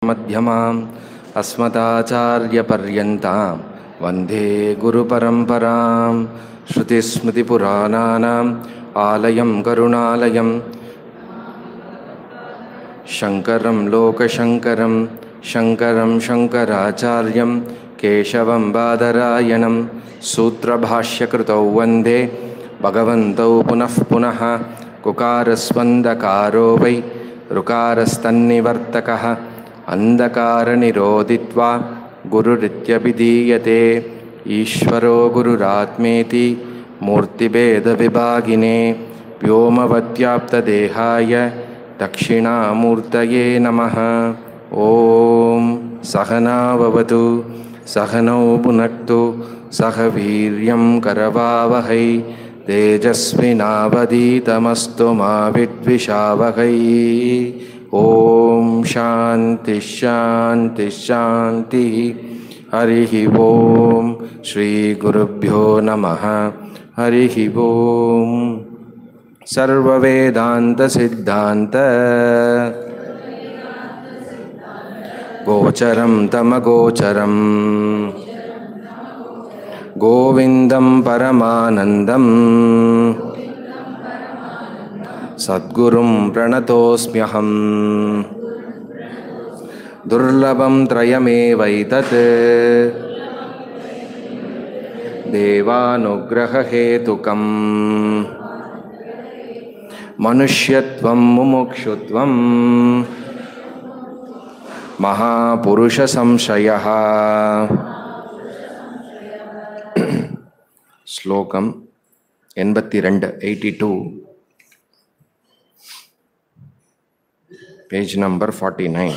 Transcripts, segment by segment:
मध्यमाम् अस्मदाचार्यपर्यन्तां वन्दे गुरुपरम्परां श्रुतिस्मृतिपुराणानाम् आलयं करुणालयं शङ्करं लोकशङ्करं शङ्करं शङ्कराचार्यं केशवं बादरायणं सूत्रभाष्यकृतौ वन्दे भगवन्तौ पुनः पुनः कुकारस्वन्दकारो वै ऋकारस्तन्निवर्तकः अन्धकारनिरोधित्वा गुरुरित्यभिधीयते ईश्वरो गुरुरात्मेति मूर्तिभेदविभागिने व्योमवद्व्याप्तदेहाय दक्षिणामूर्तये नमः ॐ सहनाववतु सहनौ पुनक्तु सह वीर्यं करवावहै तेजस्विनावदीतमस्तु मा विद्विषावहै ॐ शान्तिः शान्तिः शान्तिः हरिः ॐ श्रीगुरुभ्यो नमः हरिः ॐ सर्ववेदान्तसिद्धान्त गोचरं तमगोचरम् गोविन्दं परमानन्दम् सद्गुरुं प्रणतोऽस्म्यहम् दुर्लभं त्रयमेवैतत् देवानुग्रहहेतुकम् मनुष्यत्वं मुमुक्षुत्वं महापुरुषसंशयः ஸ்லோகம் எண்பத்தி ரெண்டு eighty two page number forty nine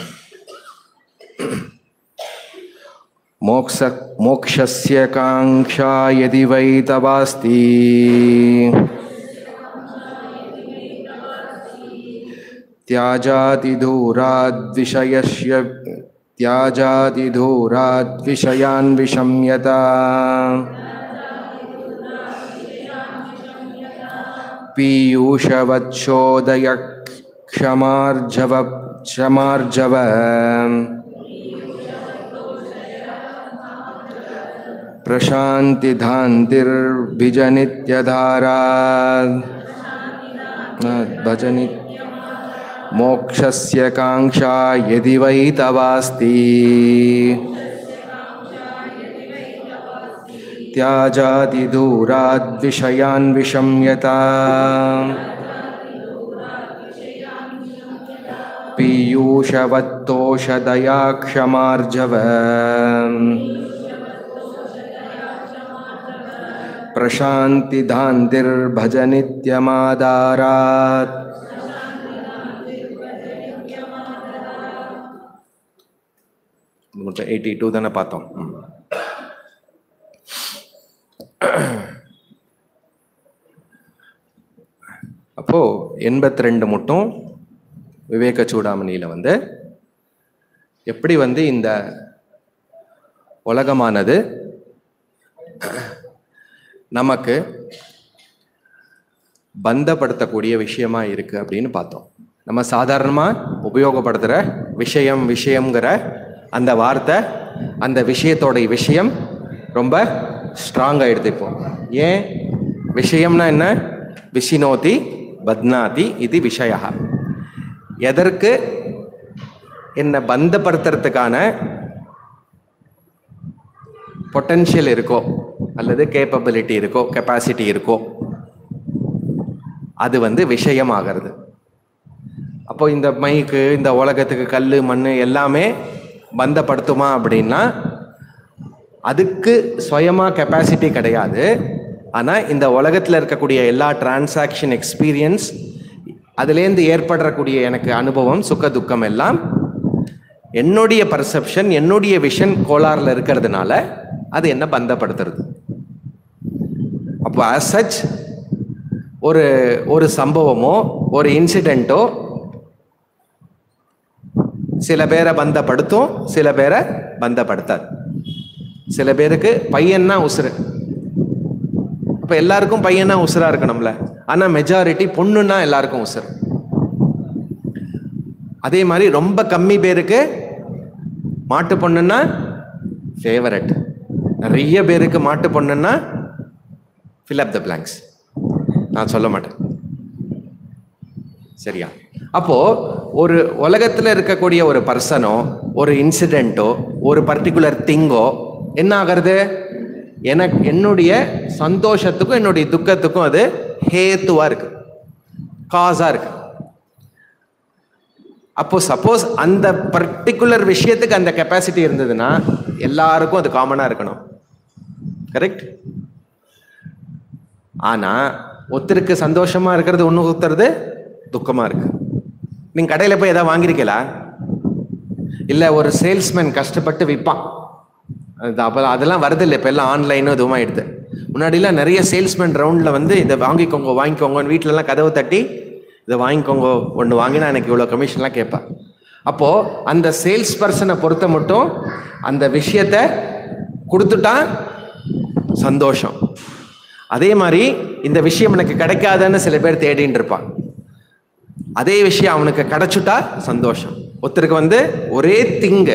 मोक्ष मोक्षस्य काङ्क्षा यदि वै तवास्ति त्याजातिदूराद्विषयस्य त्याजातिदूराद्विषयान् विशम्यता पीयूषवच्छोदय क्षमार्जव क्षमार्जव प्रशान्तिधान्तिर्भिजनित्यधारा भजनि मोक्षस्य काङ्क्षा यदि वै तवास्ति त्याजातिदूराद्विषयान् विशम्यता पीयूषवत्तोषदया क्षमार्जव प्रशान्तिधान्तिर्भजनित्यमादारात् எயிட்டி டூ தானே பார்த்தோம் ம். அப்போ எண்பத்தி ரெண்டு மட்டும் விவேக சூடாமணியில வந்து எப்படி வந்து இந்த உலகமானது நமக்கு பந்தப்படுத்தக்கூடிய விஷயமா இருக்கு அப்படின்னு பார்த்தோம் நம்ம சாதாரணமா உபயோகப்படுத்துற விஷயம் விஷயம்ங்கிற அந்த வார்த்தை அந்த விஷயத்தோட விஷயம் ரொம்ப ஸ்ட்ராங் ஆயிடுது இப்போ ஏன் விஷயம்னா என்ன விஷினோதி பத்னாதி இது விஷயா எதற்கு என்னை பந்தப்படுத்துறதுக்கான பொட்டன்ஷியல் இருக்கோ அல்லது கேப்பபிலிட்டி இருக்கோ கெப்பாசிட்டி இருக்கோ அது வந்து விஷயமாகிறது அப்போ இந்த மைக்கு இந்த உலகத்துக்கு கல் மண் எல்லாமே பந்தப்படுத்துமா அப்படின்னா அதுக்கு சுயமா கெப்பாசிட்டி கிடையாது ஆனால் இந்த உலகத்தில் இருக்கக்கூடிய எல்லா டிரான்சாக்ஷன் எக்ஸ்பீரியன்ஸ் அதுலேருந்து ஏற்படக்கூடிய எனக்கு அனுபவம் சுக துக்கம் எல்லாம் என்னுடைய பர்செப்ஷன் என்னுடைய விஷன் கோளாறுல இருக்கிறதுனால அது என்ன பந்தப்படுத்துறது அப்போ as such ஒரு ஒரு சம்பவமோ ஒரு இன்சிடெண்ட்டோ சில பேரை பந்தப்படுத்தும் சில பேரை பந்தப்படுத்தாது சில பேருக்கு பையன்னா உசுறு அப்ப எல்லாருக்கும் பையனா உசுரா இருக்கணும்ல ஆனா மெஜாரிட்டி பொண்ணுன்னா எல்லாருக்கும் உசுறு அதே மாதிரி ரொம்ப கம்மி பேருக்கு மாட்டு பொண்ணுன்னா ஃபேவரட் நிறைய பேருக்கு மாட்டு பொண்ணுன்னா fill up the blanks நான் சொல்ல மாட்டேன் சரியா அப்போ ஒரு உலகத்துல இருக்கக்கூடிய ஒரு பர்சனோ ஒரு இன்சிடென்ட்டோ ஒரு பர்டிகுலர் திங்கோ என்ன ஆகிறது எனக்கு என்னுடைய சந்தோஷத்துக்கும் என்னுடைய துக்கத்துக்கும் அது ஹேத்துவா இருக்கு காசா இருக்கு அப்போ சப்போஸ் அந்த பர்டிகுலர் விஷயத்துக்கு அந்த கெப்பாசிட்டி இருந்ததுன்னா எல்லாருக்கும் அது காமனா இருக்கணும் கரெக்ட் ஆனா ஒருத்தருக்கு சந்தோஷமா இருக்கிறது ஒன்று ஒருத்தருது துக்கமா இருக்கு நீங்க கடையில போய் ஏதாவது வாங்கியிருக்கீங்களா இல்ல ஒரு சேல்ஸ்மேன் கஷ்டப்பட்டு விற்பான் அது அப்போ அதெல்லாம் வருது இல்லை இப்போ எல்லாம் ஆன்லைனும் இதுவும் ஆயிடுது முன்னாடிலாம் நிறைய சேல்ஸ்மேன் ரவுண்டில் வந்து இதை வாங்கிக்கோங்க வாங்கிக்கோங்கன்னு வீட்டிலலாம் கதவை தட்டி இதை வாங்கிக்கோங்க ஒன்று வாங்கினா எனக்கு இவ்வளோ கமிஷன்லாம் கேட்பேன் அப்போது அந்த சேல்ஸ் பர்சனை பொறுத்த மட்டும் அந்த விஷயத்த கொடுத்துட்டா சந்தோஷம் அதே மாதிரி இந்த விஷயம் எனக்கு கிடைக்காதுன்னு சில பேர் தேடின்னு இருப்பான் அதே விஷயம் அவனுக்கு கிடைச்சுட்டா சந்தோஷம் ஒருத்தருக்கு வந்து ஒரே திங்கு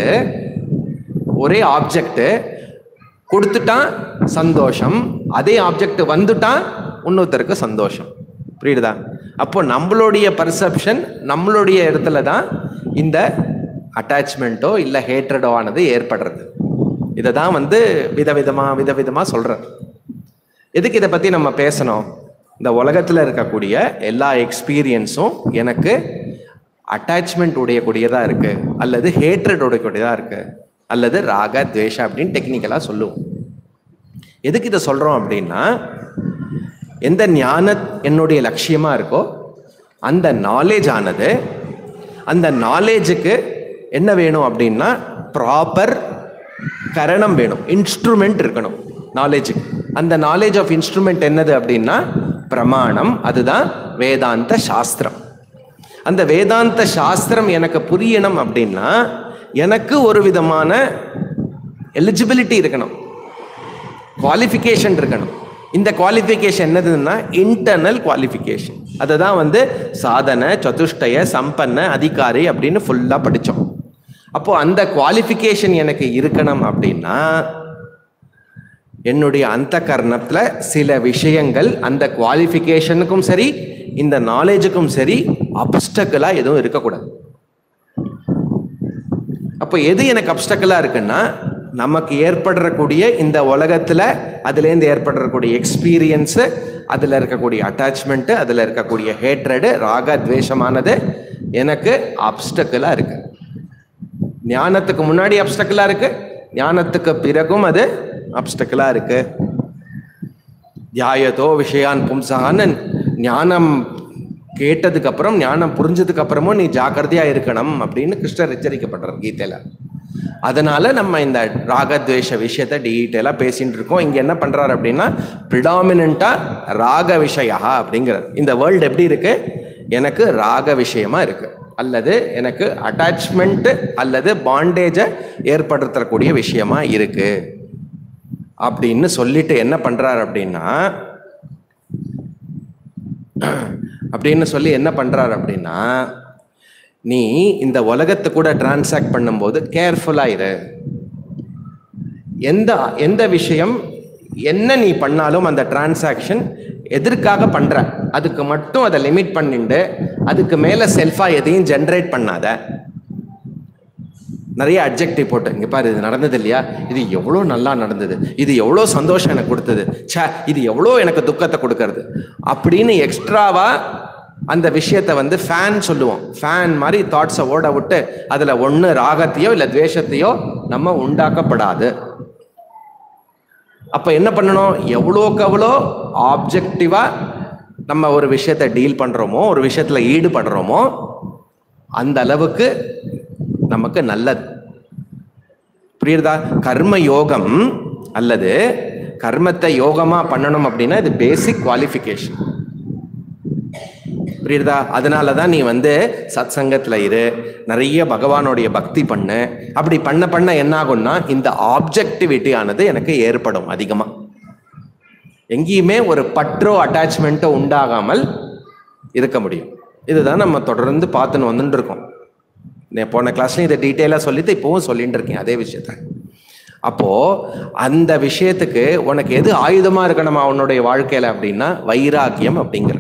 ஒரே ஆப்ஜெக்ட் கொடுத்துட்டான் சந்தோஷம் அதே ஆப்ஜெக்ட் வந்துட்டான் இன்னொருத்தருக்கு சந்தோஷம் புரியுதா அப்போ நம்மளுடைய பர்செப்ஷன் நம்மளுடைய இடத்துல தான் இந்த அட்டாச்மெண்ட்டோ இல்லை ஹேட்ரடோ ஆனது ஏற்படுறது இதை தான் வந்து விதவிதமா விதவிதமா சொல்றார் எதுக்கு இதை பத்தி நம்ம பேசணும் இந்த உலகத்துல இருக்கக்கூடிய எல்லா எக்ஸ்பீரியன்ஸும் எனக்கு அட்டாச்மெண்ட் உடையக்கூடியதா இருக்கு அல்லது ஹேட்ரட் உடையக்கூடியதா இருக்கு அல்லது ராக துவேஷா அப்படின்னு டெக்னிக்கலா சொல்லுவோம் எதுக்கு இதை சொல்றோம் அப்படின்னா எந்த ஞான என்னுடைய லட்சியமா இருக்கோ அந்த நாலேஜ் ஆனது அந்த நாலேஜுக்கு என்ன வேணும் அப்படின்னா ப்ராப்பர் கரணம் வேணும் இன்ஸ்ட்ருமெண்ட் இருக்கணும் நாலேஜுக்கு அந்த நாலேஜ் ஆஃப் இன்ஸ்ட்ருமெண்ட் என்னது அப்படின்னா பிரமாணம் அதுதான் வேதாந்த சாஸ்திரம் அந்த வேதாந்த சாஸ்திரம் எனக்கு புரியணும் அப்படின்னா எனக்கு ஒரு விதமான எலிஜிபிலிட்டி இருக்கணும் குவாலிஃபிகேஷன் இருக்கணும் இந்த குவாலிஃபிகேஷன் என்னதுன்னா இன்டர்னல் குவாலிஃபிகேஷன் அதை தான் வந்து சாதன சதுஷ்டய சம்பன்ன அதிகாரி அப்படின்னு ஃபுல்லாக படித்தோம் அப்போ அந்த குவாலிஃபிகேஷன் எனக்கு இருக்கணும் அப்படின்னா என்னுடைய அந்த கர்ணத்தில் சில விஷயங்கள் அந்த குவாலிஃபிகேஷனுக்கும் சரி இந்த நாலேஜுக்கும் சரி அப்டக்கலாக எதுவும் இருக்கக்கூடாது அப்போ எது எனக்கு அப்டக்கலாக இருக்குன்னா நமக்கு ஏற்படுறக்கூடிய இந்த உலகத்தில் அதுலேருந்து ஏற்படுறக்கூடிய எக்ஸ்பீரியன்ஸு அதில் இருக்கக்கூடிய அட்டாச்மெண்ட்டு அதில் இருக்கக்கூடிய ஹேட்ரடு ராக துவேஷமானது எனக்கு அப்டக்கலாக இருக்கு ஞானத்துக்கு முன்னாடி அப்டக்கலாக இருக்கு ஞானத்துக்கு பிறகும் அது அப்டக்கலாக இருக்கு தியாயத்தோ விஷயான் பும்சகான்னு ஞானம் கேட்டதுக்கு அப்புறம் ஞானம் புரிஞ்சதுக்கு அப்புறமும் நீ ஜாக்கிரதையா இருக்கணும் அப்படின்னு கிருஷ்ணர் எச்சரிக்கப்படுறார் கீதையில அதனால நம்ம இந்த ராகத்வேஷ விஷயத்த டீட்டெயிலா பேசிட்டு இருக்கோம் இங்க என்ன பண்றாரு அப்படின்னா ப்ரிடாமினா ராக விஷயா அப்படிங்கிறார் இந்த வேர்ல்டு எப்படி இருக்கு எனக்கு ராக விஷயமா இருக்கு அல்லது எனக்கு அட்டாச்மெண்ட் அல்லது பாண்டேஜை ஏற்படுத்தக்கூடிய விஷயமா இருக்கு அப்படின்னு சொல்லிட்டு என்ன பண்றாரு அப்படின்னா அப்படின்னு சொல்லி என்ன பண்றாரு அப்படின்னா நீ இந்த உலகத்தை கூட டிரான்சாக்ட் பண்ணும்போது கேர்ஃபுல்லா இரு எந்த எந்த விஷயம் என்ன நீ பண்ணாலும் அந்த டிரான்சாக்ஷன் எதற்காக பண்ற அதுக்கு மட்டும் அதை லிமிட் பண்ணிட்டு அதுக்கு மேல செல்ஃபா எதையும் ஜென்ரேட் பண்ணாத நிறைய அப்ஜெக்டிவ் போட்டு இங்க பாரு இது நடந்தது இல்லையா இது எவ்வளோ நல்லா நடந்தது இது எவ்வளோ சந்தோஷம் எனக்கு கொடுத்தது ச்சே இது எவ்வளோ எனக்கு துக்கத்தை கொடுக்கறது அப்படின்னு எக்ஸ்ட்ராவா அந்த விஷயத்தை வந்து ஃபேன் சொல்லுவோம் ஃபேன் மாதிரி தாட்ஸை ஓட விட்டு அதில் ஒன்று ராகத்தையோ இல்லை துவேஷத்தையோ நம்ம உண்டாக்கப்படாது அப்போ என்ன பண்ணணும் எவ்வளோக்கு எவ்வளோ ஆப்ஜெக்டிவாக நம்ம ஒரு விஷயத்தை டீல் பண்ணுறோமோ ஒரு விஷயத்தில் ஈடுபடுறோமோ அந்த அளவுக்கு நமக்கு நல்லது புரியுறதா கர்ம யோகம் அல்லது கர்மத்தை யோகமா பண்ணணும் அப்படின்னா இது பேசிக் குவாலிஃபிகேஷன் புரியுறதா அதனால தான் நீ வந்து சத் சங்கத்தில் இரு நிறைய பகவானுடைய பக்தி பண்ணு அப்படி பண்ண பண்ண என்ன ஆகும்னா இந்த ஆப்ஜெக்டிவிட்டி ஆனது எனக்கு ஏற்படும் அதிகமாக எங்கேயுமே ஒரு பற்றோ அட்டாச்மெண்ட்டோ உண்டாகாமல் இருக்க முடியும் இதுதான் நம்ம தொடர்ந்து பார்த்துன்னு வந்துட்டு இருக்கோம் நான் போன கிளாஸ்லயும் இதை டீட்டெயிலாக சொல்லிட்டு இப்போவும் சொல்லிட்டு இருக்கேன் அதே விஷயத்த அப்போ அந்த விஷயத்துக்கு உனக்கு எது ஆயுதமா இருக்கணுமா உன்னுடைய வாழ்க்கையில அப்படின்னா வைராக்கியம் அப்படிங்கிற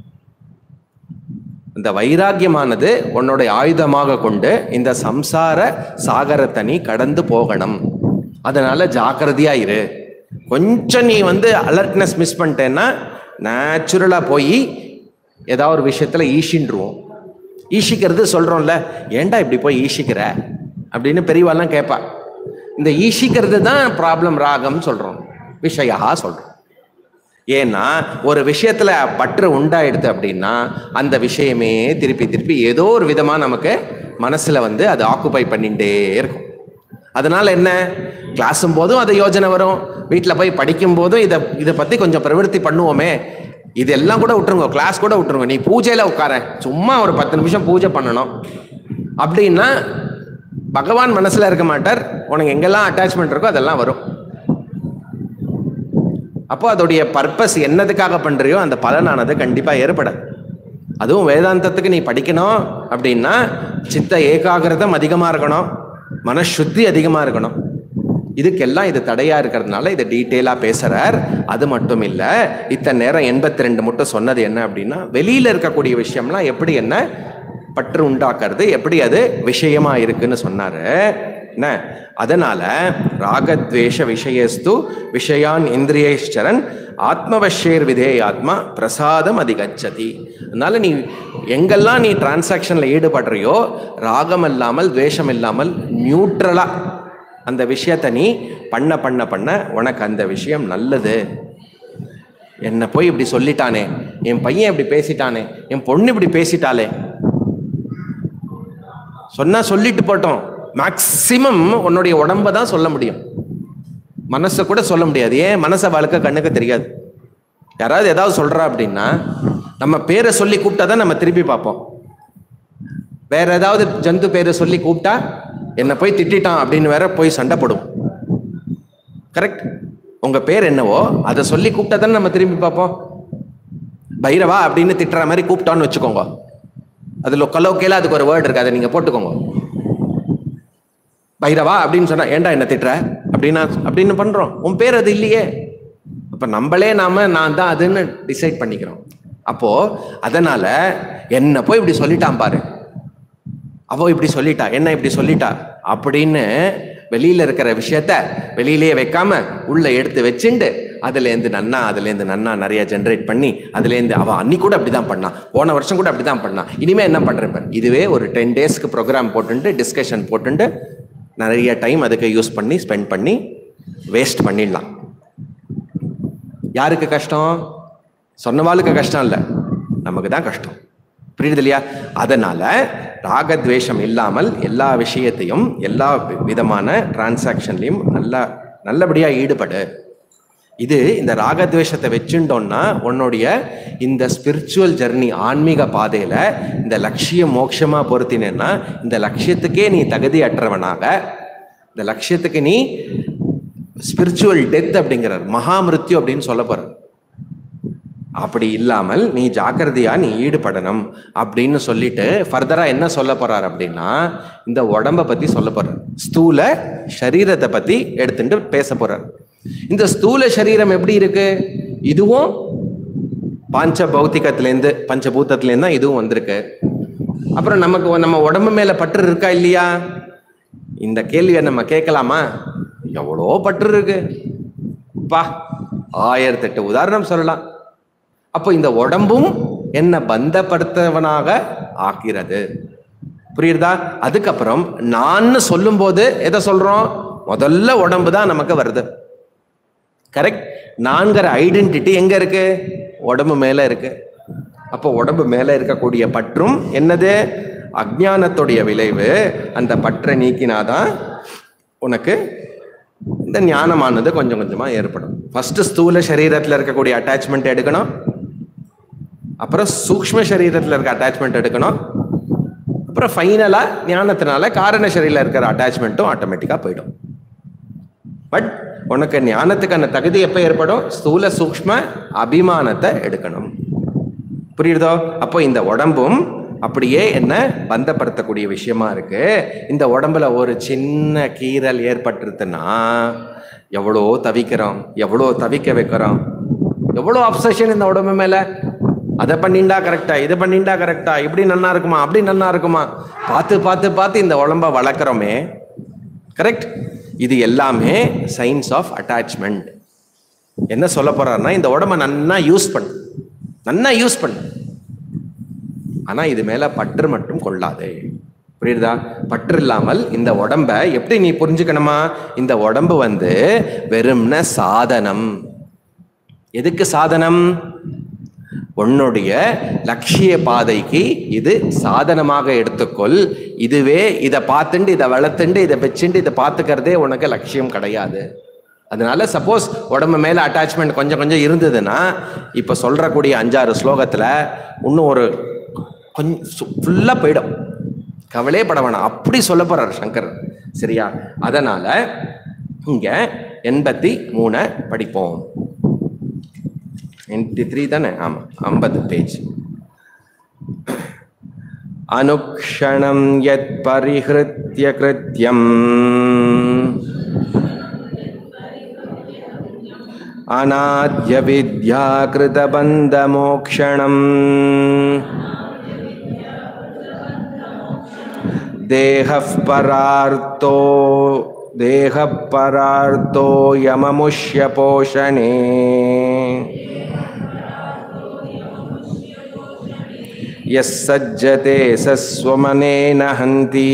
இந்த வைராக்கியமானது உன்னுடைய ஆயுதமாக கொண்டு இந்த சம்சார சாகரத்தை நீ கடந்து போகணும் அதனால ஜாக்கிரதையா இரு கொஞ்சம் நீ வந்து அலர்ட்னஸ் மிஸ் பண்ணிட்டேன்னா நேச்சுரலா போய் ஏதாவது ஒரு விஷயத்துல ஈஷின்றுவோம் ஈஷிக்கிறது சொல்றோம்ல ஏன்டா இப்படி போய் ஈஷிக்கிற அப்படின்னு பெரியவாள்லாம் கேட்பா இந்த ஈஷிக்கிறது தான் ப்ராப்ளம் ராகம் சொல்றோம் விஷயா சொல்றோம் ஏன்னா ஒரு விஷயத்துல பற்று உண்டாயிடுது அப்படின்னா அந்த விஷயமே திருப்பி திருப்பி ஏதோ ஒரு விதமா நமக்கு மனசுல வந்து அது ஆக்குபை பண்ணிட்டே இருக்கும் அதனால என்ன கிளாஸும் போதும் அது யோஜனை வரும் வீட்டில் போய் படிக்கும் போதும் இதை இதை பத்தி கொஞ்சம் பிரவருத்தி பண்ணுவோமே இதெல்லாம் கூட விட்டுருங்க கிளாஸ் கூட விட்டுருங்க நீ பூஜையில உட்கார சும்மா ஒரு பத்து நிமிஷம் பூஜை பண்ணணும் அப்படின்னா பகவான் மனசுல இருக்க மாட்டார் உனக்கு எங்கெல்லாம் அட்டாச்மெண்ட் இருக்கோ அதெல்லாம் வரும் அப்போ அதோடைய பர்பஸ் என்னதுக்காக பண்றியோ அந்த பலனானது கண்டிப்பா ஏற்படாது அதுவும் வேதாந்தத்துக்கு நீ படிக்கணும் அப்படின்னா சித்த ஏகாகிரதம் அதிகமா இருக்கணும் மனசுத்தி அதிகமா இருக்கணும் இதுக்கெல்லாம் இது தடையா இருக்கிறதுனால இதை டீட்டெயிலா பேசுறார் அது மட்டும் இல்ல இத்தனை நேரம் எண்பத்தி ரெண்டு மட்டும் சொன்னது என்ன அப்படின்னா வெளியில இருக்கக்கூடிய விஷயம்லாம் எப்படி என்ன பற்று உண்டாக்குறது எப்படி அது விஷயமா இருக்குன்னு சொன்னாரு என்ன அதனால ராகத்வேஷ விஷயஸ்து விஷயான் இந்திரியேஸ்வரன் ஆத்மவஷேர் விதேயாத்மா பிரசாதம் அதிகச்சதி அதனால நீ எங்கெல்லாம் நீ டிரான்சாக்ஷன்ல ஈடுபடுறியோ ராகம் இல்லாமல் துவேஷம் இல்லாமல் நியூட்ரலா அந்த விஷயத்தை நீ பண்ண பண்ண பண்ண உனக்கு அந்த விஷயம் நல்லது என்னை போய் இப்படி சொல்லிட்டானே என் பையன் இப்படி பேசிட்டானே என் பொண்ணு இப்படி பேசிட்டாளே சொன்னா சொல்லிட்டு போட்டோம் மேக்சிமம் உன்னுடைய உடம்ப தான் சொல்ல முடியும் மனசை கூட சொல்ல முடியாது ஏன் மனசை வளர்க்க கண்ணுக்கு தெரியாது யாராவது ஏதாவது சொல்றா அப்படின்னா நம்ம பேரை சொல்லி கூப்பிட்டா தான் நம்ம திருப்பி பார்ப்போம் வேற ஏதாவது ஜந்து பேரை சொல்லி கூப்பிட்டா என்னை போய் திட்டான் அப்படின்னு வேற போய் சண்டை போடுவோம் கரெக்ட் உங்க பேர் என்னவோ அதை சொல்லி கூப்பிட்டா தானே நம்ம திரும்பி பார்ப்போம் பைரவா அப்படின்னு திட்டுற மாதிரி கூப்பிட்டான்னு வச்சுக்கோங்க அதுல கலோக்கேல அதுக்கு ஒரு வேர்டு இருக்கு அதை நீங்க போட்டுக்கோங்க பைரவா அப்படின்னு சொன்னா ஏன்டா என்ன திட்டுற அப்படின்னா அப்படின்னு பண்றோம் உன் பேர் அது இல்லையே அப்ப நம்மளே நாம நான் தான் அதுன்னு டிசைட் பண்ணிக்கிறோம் அப்போ அதனால என்ன போய் இப்படி சொல்லிட்டான் பாரு அவ இப்படி சொல்லிட்டா என்ன இப்படி சொல்லிட்டா அப்படின்னு வெளியில இருக்கிற விஷயத்த வெளியிலேயே வைக்காம உள்ள எடுத்து வச்சுண்டு அதுல இருந்து நன்னா அதுல இருந்து நன்னா நிறைய ஜென்ரேட் பண்ணி அதுல இருந்து அவ அன்னி கூட அப்படிதான் பண்ணா போன வருஷம் கூட அப்படிதான் பண்ணா இனிமே என்ன பண்றேன் பாரு. இதுவே ஒரு டென் டேஸ்க்கு ப்ரோக்ராம் போட்டுட்டு டிஸ்கஷன் போட்டுட்டு நிறைய டைம் அதுக்கு யூஸ் பண்ணி ஸ்பெண்ட் பண்ணி வேஸ்ட் பண்ணிடலாம் யாருக்கு கஷ்டம் சொன்னவாளுக்கு கஷ்டம் இல்லை நமக்கு தான் கஷ்டம் புரியுது இல்லையா அதனால ராகத்வேஷம் இல்லாமல் எல்லா விஷயத்தையும் எல்லா வி- விதமான டிரான்சாக்ஷன்லையும் நல்லா நல்லபடியா ஈடுபடு இது இந்த ராகத்வேஷத்தை வச்சுட்டோம்னா உன்னுடைய இந்த ஸ்பிரிச்சுவல் ஜர்னி ஆன்மீக பாதையில இந்த லட்சிய மோட்சமா பொருத்தினேன்னா இந்த லட்சியத்துக்கே நீ தகுதியற்றவனாக இந்த லட்சியத்துக்கு நீ ஸ்பிரிச்சுவல் டெத் அப்படிங்கிறார் மகாமிருத்யு அப்படின்னு சொல்ல போற அப்படி இல்லாமல் நீ ஜாக்கிரதையா நீ ஈடுபடணும் அப்படின்னு சொல்லிட்டு ஃபர்தரா என்ன சொல்ல போறார் அப்படின்னா இந்த உடம்ப பத்தி சொல்ல போறார் ஸ்தூல சரீரத்தை பத்தி எடுத்துட்டு பேச போறார் இந்த ஸ்தூல சரீரம் எப்படி இருக்கு இதுவும் பாஞ்ச பௌத்திகத்திலேருந்து பஞ்சபூதத்திலேருந்து தான் இதுவும் வந்திருக்கு அப்புறம் நமக்கு நம்ம உடம்பு மேல பற்று இருக்கா இல்லையா இந்த கேள்வியை நம்ம கேட்கலாமா எவ்வளோ பற்று இருக்கு பா ஆயிரத்தெட்டு உதாரணம் சொல்லலாம் அப்போ இந்த உடம்பும் என்ன பந்தப்படுத்தவனாக ஆக்கிறது புரியுதா அதுக்கப்புறம் நான் சொல்லும்போது எதை சொல்றோம் முதல்ல உடம்பு தான் நமக்கு வருது கரெக்ட் நான்கிற ஐடென்டிட்டி எங்க இருக்கு உடம்பு மேல இருக்கு அப்போ உடம்பு மேல இருக்கக்கூடிய பற்றும் என்னது அஜ்ஞானத்துடைய விளைவு அந்த பற்றை நீக்கினாதான் உனக்கு இந்த ஞானமானது கொஞ்சம் கொஞ்சமா ஏற்படும் ஃபர்ஸ்ட் ஸ்தூல சரீரத்துல இருக்கக்கூடிய அட்டாச்மெண்ட் எடுக்கணும் அப்புறம் சூக்ஷ்ம சரீரத்துல இருக்க அட்டாச்மெண்ட் எடுக்கணும் அப்புறம் ஃபைனலா ஞானத்தினால காரண சரீரில் இருக்கிற அட்டாச்மெண்ட்டும் ஆட்டோமேட்டிக்கா போயிடும் பட் உனக்கு ஞானத்துக்கான தகுதி எப்ப ஏற்படும் ஸ்தூல சூக்ஷ்ம அபிமானத்தை எடுக்கணும் புரியுதோ அப்போ இந்த உடம்பும் அப்படியே என்ன பந்தப்படுத்தக்கூடிய விஷயமா இருக்கு இந்த உடம்புல ஒரு சின்ன கீறல் ஏற்பட்டுருதுன்னா எவ்வளோ தவிக்கிறோம் எவ்வளோ தவிக்க வைக்கிறோம் எவ்வளோ அப்சஷன் இந்த உடம்பு மேல அதை பண்ணிண்டா கரெக்டா இதை பண்ணிண்டா கரெக்டா இப்படி நன்னா இருக்குமா அப்படி நன்னா இருக்குமா பார்த்து பார்த்து பார்த்து இந்த உடம்ப வளர்க்குறோமே கரெக்ட் இது எல்லாமே சயின்ஸ் ஆஃப் அட்டாச்மெண்ட் என்ன சொல்ல போறாருன்னா இந்த உடம்ப நன்னா யூஸ் பண்ணு நன்னா யூஸ் பண்ணு ஆனா இது மேல பற்று மட்டும் கொள்ளாதே புரியுதா பற்று இல்லாமல் இந்த உடம்ப எப்படி நீ புரிஞ்சுக்கணுமா இந்த உடம்பு வந்து வெறும்ன சாதனம் எதுக்கு சாதனம் உன்னுடைய லட்சிய பாதைக்கு இது சாதனமாக எடுத்துக்கொள் இதுவே இதை பார்த்துண்டு இதை வளர்த்துண்டு இதை வச்சுண்டு இதை பார்த்துக்கிறதே உனக்கு லட்சியம் கிடையாது அதனால சப்போஸ் உடம்பு மேல அட்டாச்மெண்ட் கொஞ்சம் கொஞ்சம் இருந்ததுன்னா இப்ப சொல்றக்கூடிய அஞ்சாறு ஸ்லோகத்துல இன்னும் ஒரு கொஞ்சம் ஃபுல்லா போயிடும் கவலையே பட வேணாம் அப்படி சொல்ல போறார் சங்கர் சரியா அதனால இங்க எண்பத்தி மூணை படிப்போம் எண்பத்தி த்ரீ தானே ஆமா ஐம்பது பேஜ் அனுக்ஷணம் யத் பரிஹிருத்ய கிருத்யம் அநாத்ய வித்யா கிருதபந்த மோக்ஷணம் தேகः பரார்த்தோ தேகः பரார்த்தோ யமமுஷ்ய போஷணே यः सज्जते स स्वमनेन हन्ति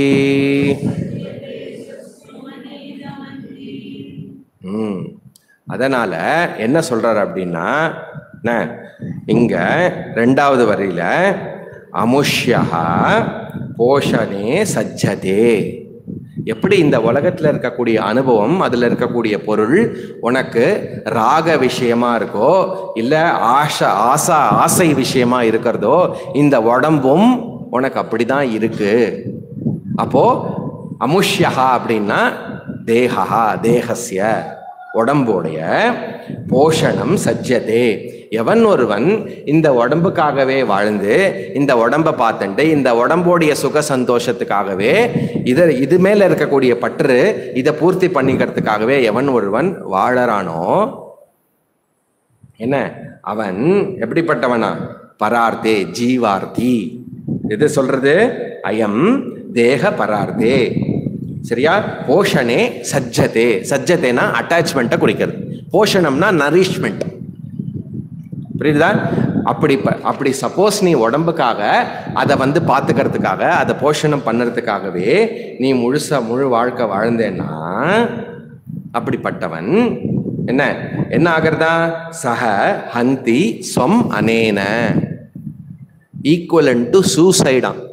ம் அதனால என்ன சொல்றாரு அப்படின்னா என்ன, இங்க ரெண்டாவது வரியில அமுஷ்யா போஷணே சஜ்ஜதே எப்படி இந்த உலகத்துல இருக்கக்கூடிய அனுபவம் அதுல இருக்கக்கூடிய பொருள் உனக்கு ராக விஷயமா இருக்கோ இல்ல ஆஷா ஆசா ஆசை விஷயமா இருக்கிறதோ இந்த உடம்பும் உனக்கு அப்படிதான் இருக்கு அப்போ அமுஷ்யா அப்படின்னா தேகா தேகஸ்ய உடம்போடைய போஷணம் சஜ்ஜதே எவன் ஒருவன் இந்த உடம்புக்காகவே வாழ்ந்து இந்த உடம்பை பார்த்துட்டு இந்த உடம்போடைய சுக சந்தோஷத்துக்காகவே இத இது மேல இருக்கக்கூடிய பற்று இதை பூர்த்தி பண்ணிக்கிறதுக்காகவே எவன் ஒருவன் வாழறானோ என்ன அவன் எப்படிப்பட்டவனா பரார்த்தே ஜீவார்த்தி எது சொல்றது அயம் தேக பரார்த்தே சரியா போஷணே சஜ்ஜதே சஜ்ஜதேனா அட்டாச்மெண்ட்டை குறிக்கிறது போஷணம்னா நரிஷ்மெண்ட் புரியுதா அப்படி ப- அப்படி சப்போஸ் நீ உடம்புக்காக அதை வந்து பார்த்துக்கிறதுக்காக அதை போஷணம் பண்ணுறதுக்காகவே நீ முழுசா முழு வாழ்க்கை வாழ்ந்தேன்னா அப்படிப்பட்டவன் என்ன என்ன ஆகிறதா சக ஹந்தி ஸ்வம் அனேன ஈக்குவலன் டு சூசைடாம்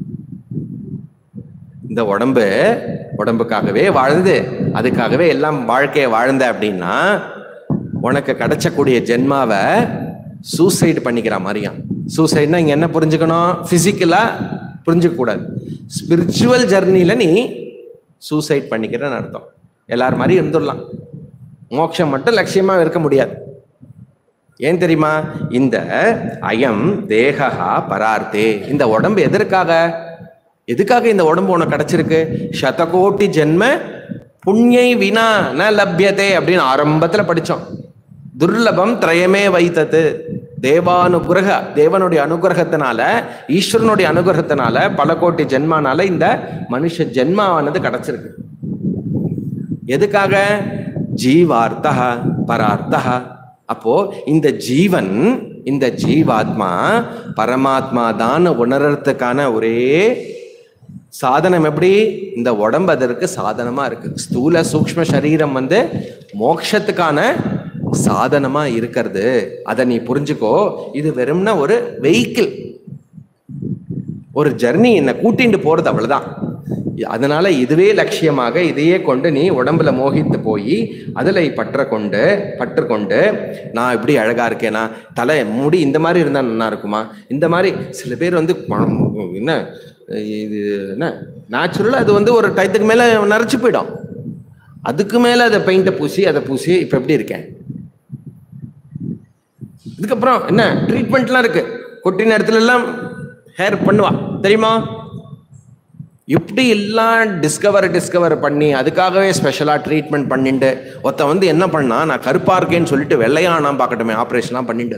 இந்த உடம்பு உடம்புக்காகவே வாழ்ந்து அதுக்காகவே எல்லாம் வாழ்க்கையை வாழ்ந்த அப்படின்னா உனக்கு கிடைச்சக்கூடிய ஜென்மாவை சூசைடு பண்ணிக்கிற மாதிரியாம் சூசைட்னா இங்க என்ன புரிஞ்சுக்கணும் பிசிக்கலா புரிஞ்சுக்க கூடாது ஸ்பிரிச்சுவல் ஜர்னில நீ சூசைட் பண்ணிக்கிறன்னு அர்த்தம் எல்லார் மாதிரி இருந்துடலாம் மோட்சம் மட்டும் லட்சியமா இருக்க முடியாது ஏன் தெரியுமா இந்த அயம் தேகா பரார்த்தே இந்த உடம்பு எதற்காக எதுக்காக இந்த உடம்பு உனக்கு கிடைச்சிருக்கு சதகோட்டி ஜென்ம புண்ணியை வினா ந லப்யதே அப்படின்னு ஆரம்பத்துல படிச்சோம் துர்லபம் திரயமே வைத்தது தேவானுகிரக தேவனுடைய அனுகிரகத்தினால ஈஸ்வரனுடைய அனுகிரகத்தினால பல கோட்டி ஜென்மானால இந்த மனுஷ ஜென்மாவானது கிடைச்சிருக்கு எதுக்காக ஜீவார்த்தா பரார்த்தா அப்போ இந்த ஜீவன் இந்த ஜீவாத்மா பரமாத்மா தான் உணர்றதுக்கான ஒரே சாதனம் எப்படி இந்த உடம்பு அதற்கு சாதனமா இருக்கு ஸ்தூல சூக்ஷ்ம சரீரம் வந்து மோட்சத்துக்கான சாதனமா இருக்கிறது அதை நீ புரிஞ்சுக்கோ இது வெறும்னா ஒரு வெஹிக்கிள் ஒரு ஜர்னி என்னை கூட்டிட்டு போறது அவ்வளவுதான் அதனால இதுவே லட்சியமாக இதையே கொண்டு நீ உடம்புல மோகித்து போய் அதுல பற்ற கொண்டு பற்று கொண்டு நான் இப்படி அழகா இருக்கேனா தலை முடி இந்த மாதிரி இருந்தா நல்லா இருக்குமா இந்த மாதிரி சில பேர் வந்து ப- என்ன இது என்ன நேச்சுரலா அது வந்து ஒரு டயத்துக்கு மேல நரைச்சு போயிடும் அதுக்கு மேல அதை பெயிண்ட்டை பூசி அதை பூசி இப்ப எப்படி இருக்கேன் இதுக்கப்புறம் என்ன ட்ரீட்மெண்ட்லாம் இருக்கு கொட்டின இடத்துல எல்லாம் ஹேர் பண்ணுவா தெரியுமா இப்படி எல்லாம் டிஸ்கவர் டிஸ்கவர் பண்ணி அதுக்காகவே ஸ்பெஷலாக ட்ரீட்மெண்ட் பண்ணிட்டு ஒருத்தன் வந்து என்ன பண்ணா நான் கருப்பா இருக்கேன்னு சொல்லிட்டு வெள்ளையானா பார்க்கட்டுமே ஆப்ரேஷன்லாம் பண்ணிட்டு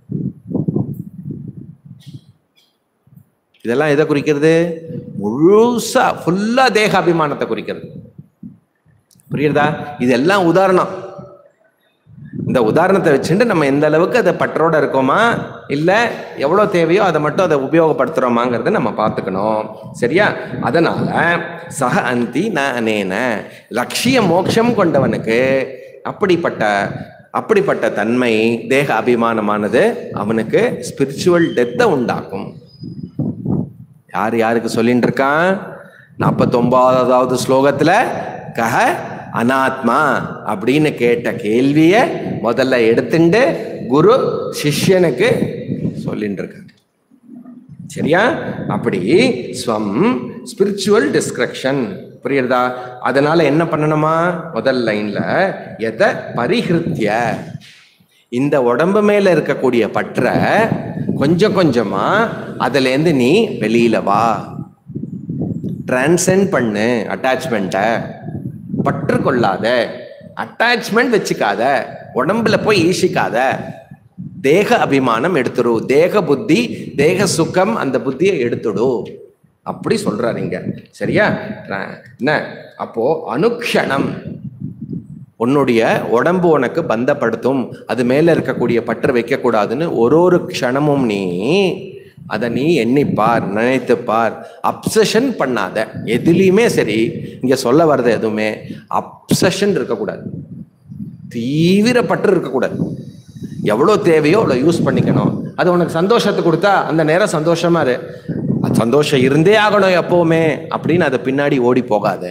இதெல்லாம் எதை குறிக்கிறது முழுசா ஃபுல்லா தேக அபிமானத்தை குறிக்கிறது புரியுறதா இதெல்லாம் உதாரணம் இந்த உதாரணத்தை வச்சுட்டு நம்ம எந்த அளவுக்கு அதை பற்றோட இருக்கோமா இல்லை எவ்வளோ தேவையோ அதை மட்டும் அதை உபயோகப்படுத்துகிறோமாங்கிறத நம்ம பார்த்துக்கணும் சரியா அதனால சக அந்தி ந அனேன லட்சிய மோட்சம் கொண்டவனுக்கு அப்படிப்பட்ட அப்படிப்பட்ட தன்மை தேக அபிமானமானது அவனுக்கு ஸ்பிரிச்சுவல் டெத்தை உண்டாக்கும் யார் யாருக்கு சொல்லிட்டு இருக்கான் நாற்பத்தொன்பதாவது ஸ்லோகத்துல கஹ அனாத்மா அப்படின்னு கேட்ட கேள்விய முதல்ல எடுத்துண்டு குரு சிஷ்யனுக்கு சொல்லிட்டு இருக்காங்க சரியா அப்படி ஸ்வம் ஸ்பிரிச்சுவல் டிஸ்கிரப்ஷன் புரியுறதா அதனால என்ன பண்ணணுமா முதல் லைன்ல எதை பரிஹிருத்திய இந்த உடம்பு மேல இருக்கக்கூடிய பற்ற கொஞ்சம் கொஞ்சமா அதுல இருந்து நீ வெளியில வா டிரான்சென்ட் பண்ணு அட்டாச்மெண்ட்டை பற்று கொள்ளாத அட்டாச்மெண்ட் வச்சுக்காத உடம்புல போய் ஈசிக்காத தேக அபிமானம் எடுத்துடு தேக புத்தி தேக சுகம் அந்த புத்தியை எடுத்துடு அப்படி சொல்றாரு இங்க சரியா அஹ் என்ன அப்போ அனுக்ஷணம் உன்னுடைய உடம்பு உனக்கு பந்தப்படுத்தும் அது மேல இருக்கக்கூடிய பற்று வைக்கக்கூடாதுன்னு ஒரு ஒரு க்ஷணமும் நீ அதை நீ எண்ணிப்பார் நினைத்துப்பார் அப்சஷன் பண்ணாத எதுலேயுமே சரி இங்க சொல்ல வர்றது எதுவுமே அப்சஷன் இருக்கக்கூடாது தீவிர பற்று இருக்கக்கூடாது எவ்வளோ தேவையோ அவ்வளோ யூஸ் பண்ணிக்கணும் அது உனக்கு சந்தோஷத்தை கொடுத்தா அந்த நேரம் சந்தோஷமா இரு அது சந்தோஷம் இருந்தே ஆகணும் எப்பவுமே அப்படின்னு அதை பின்னாடி ஓடி போகாத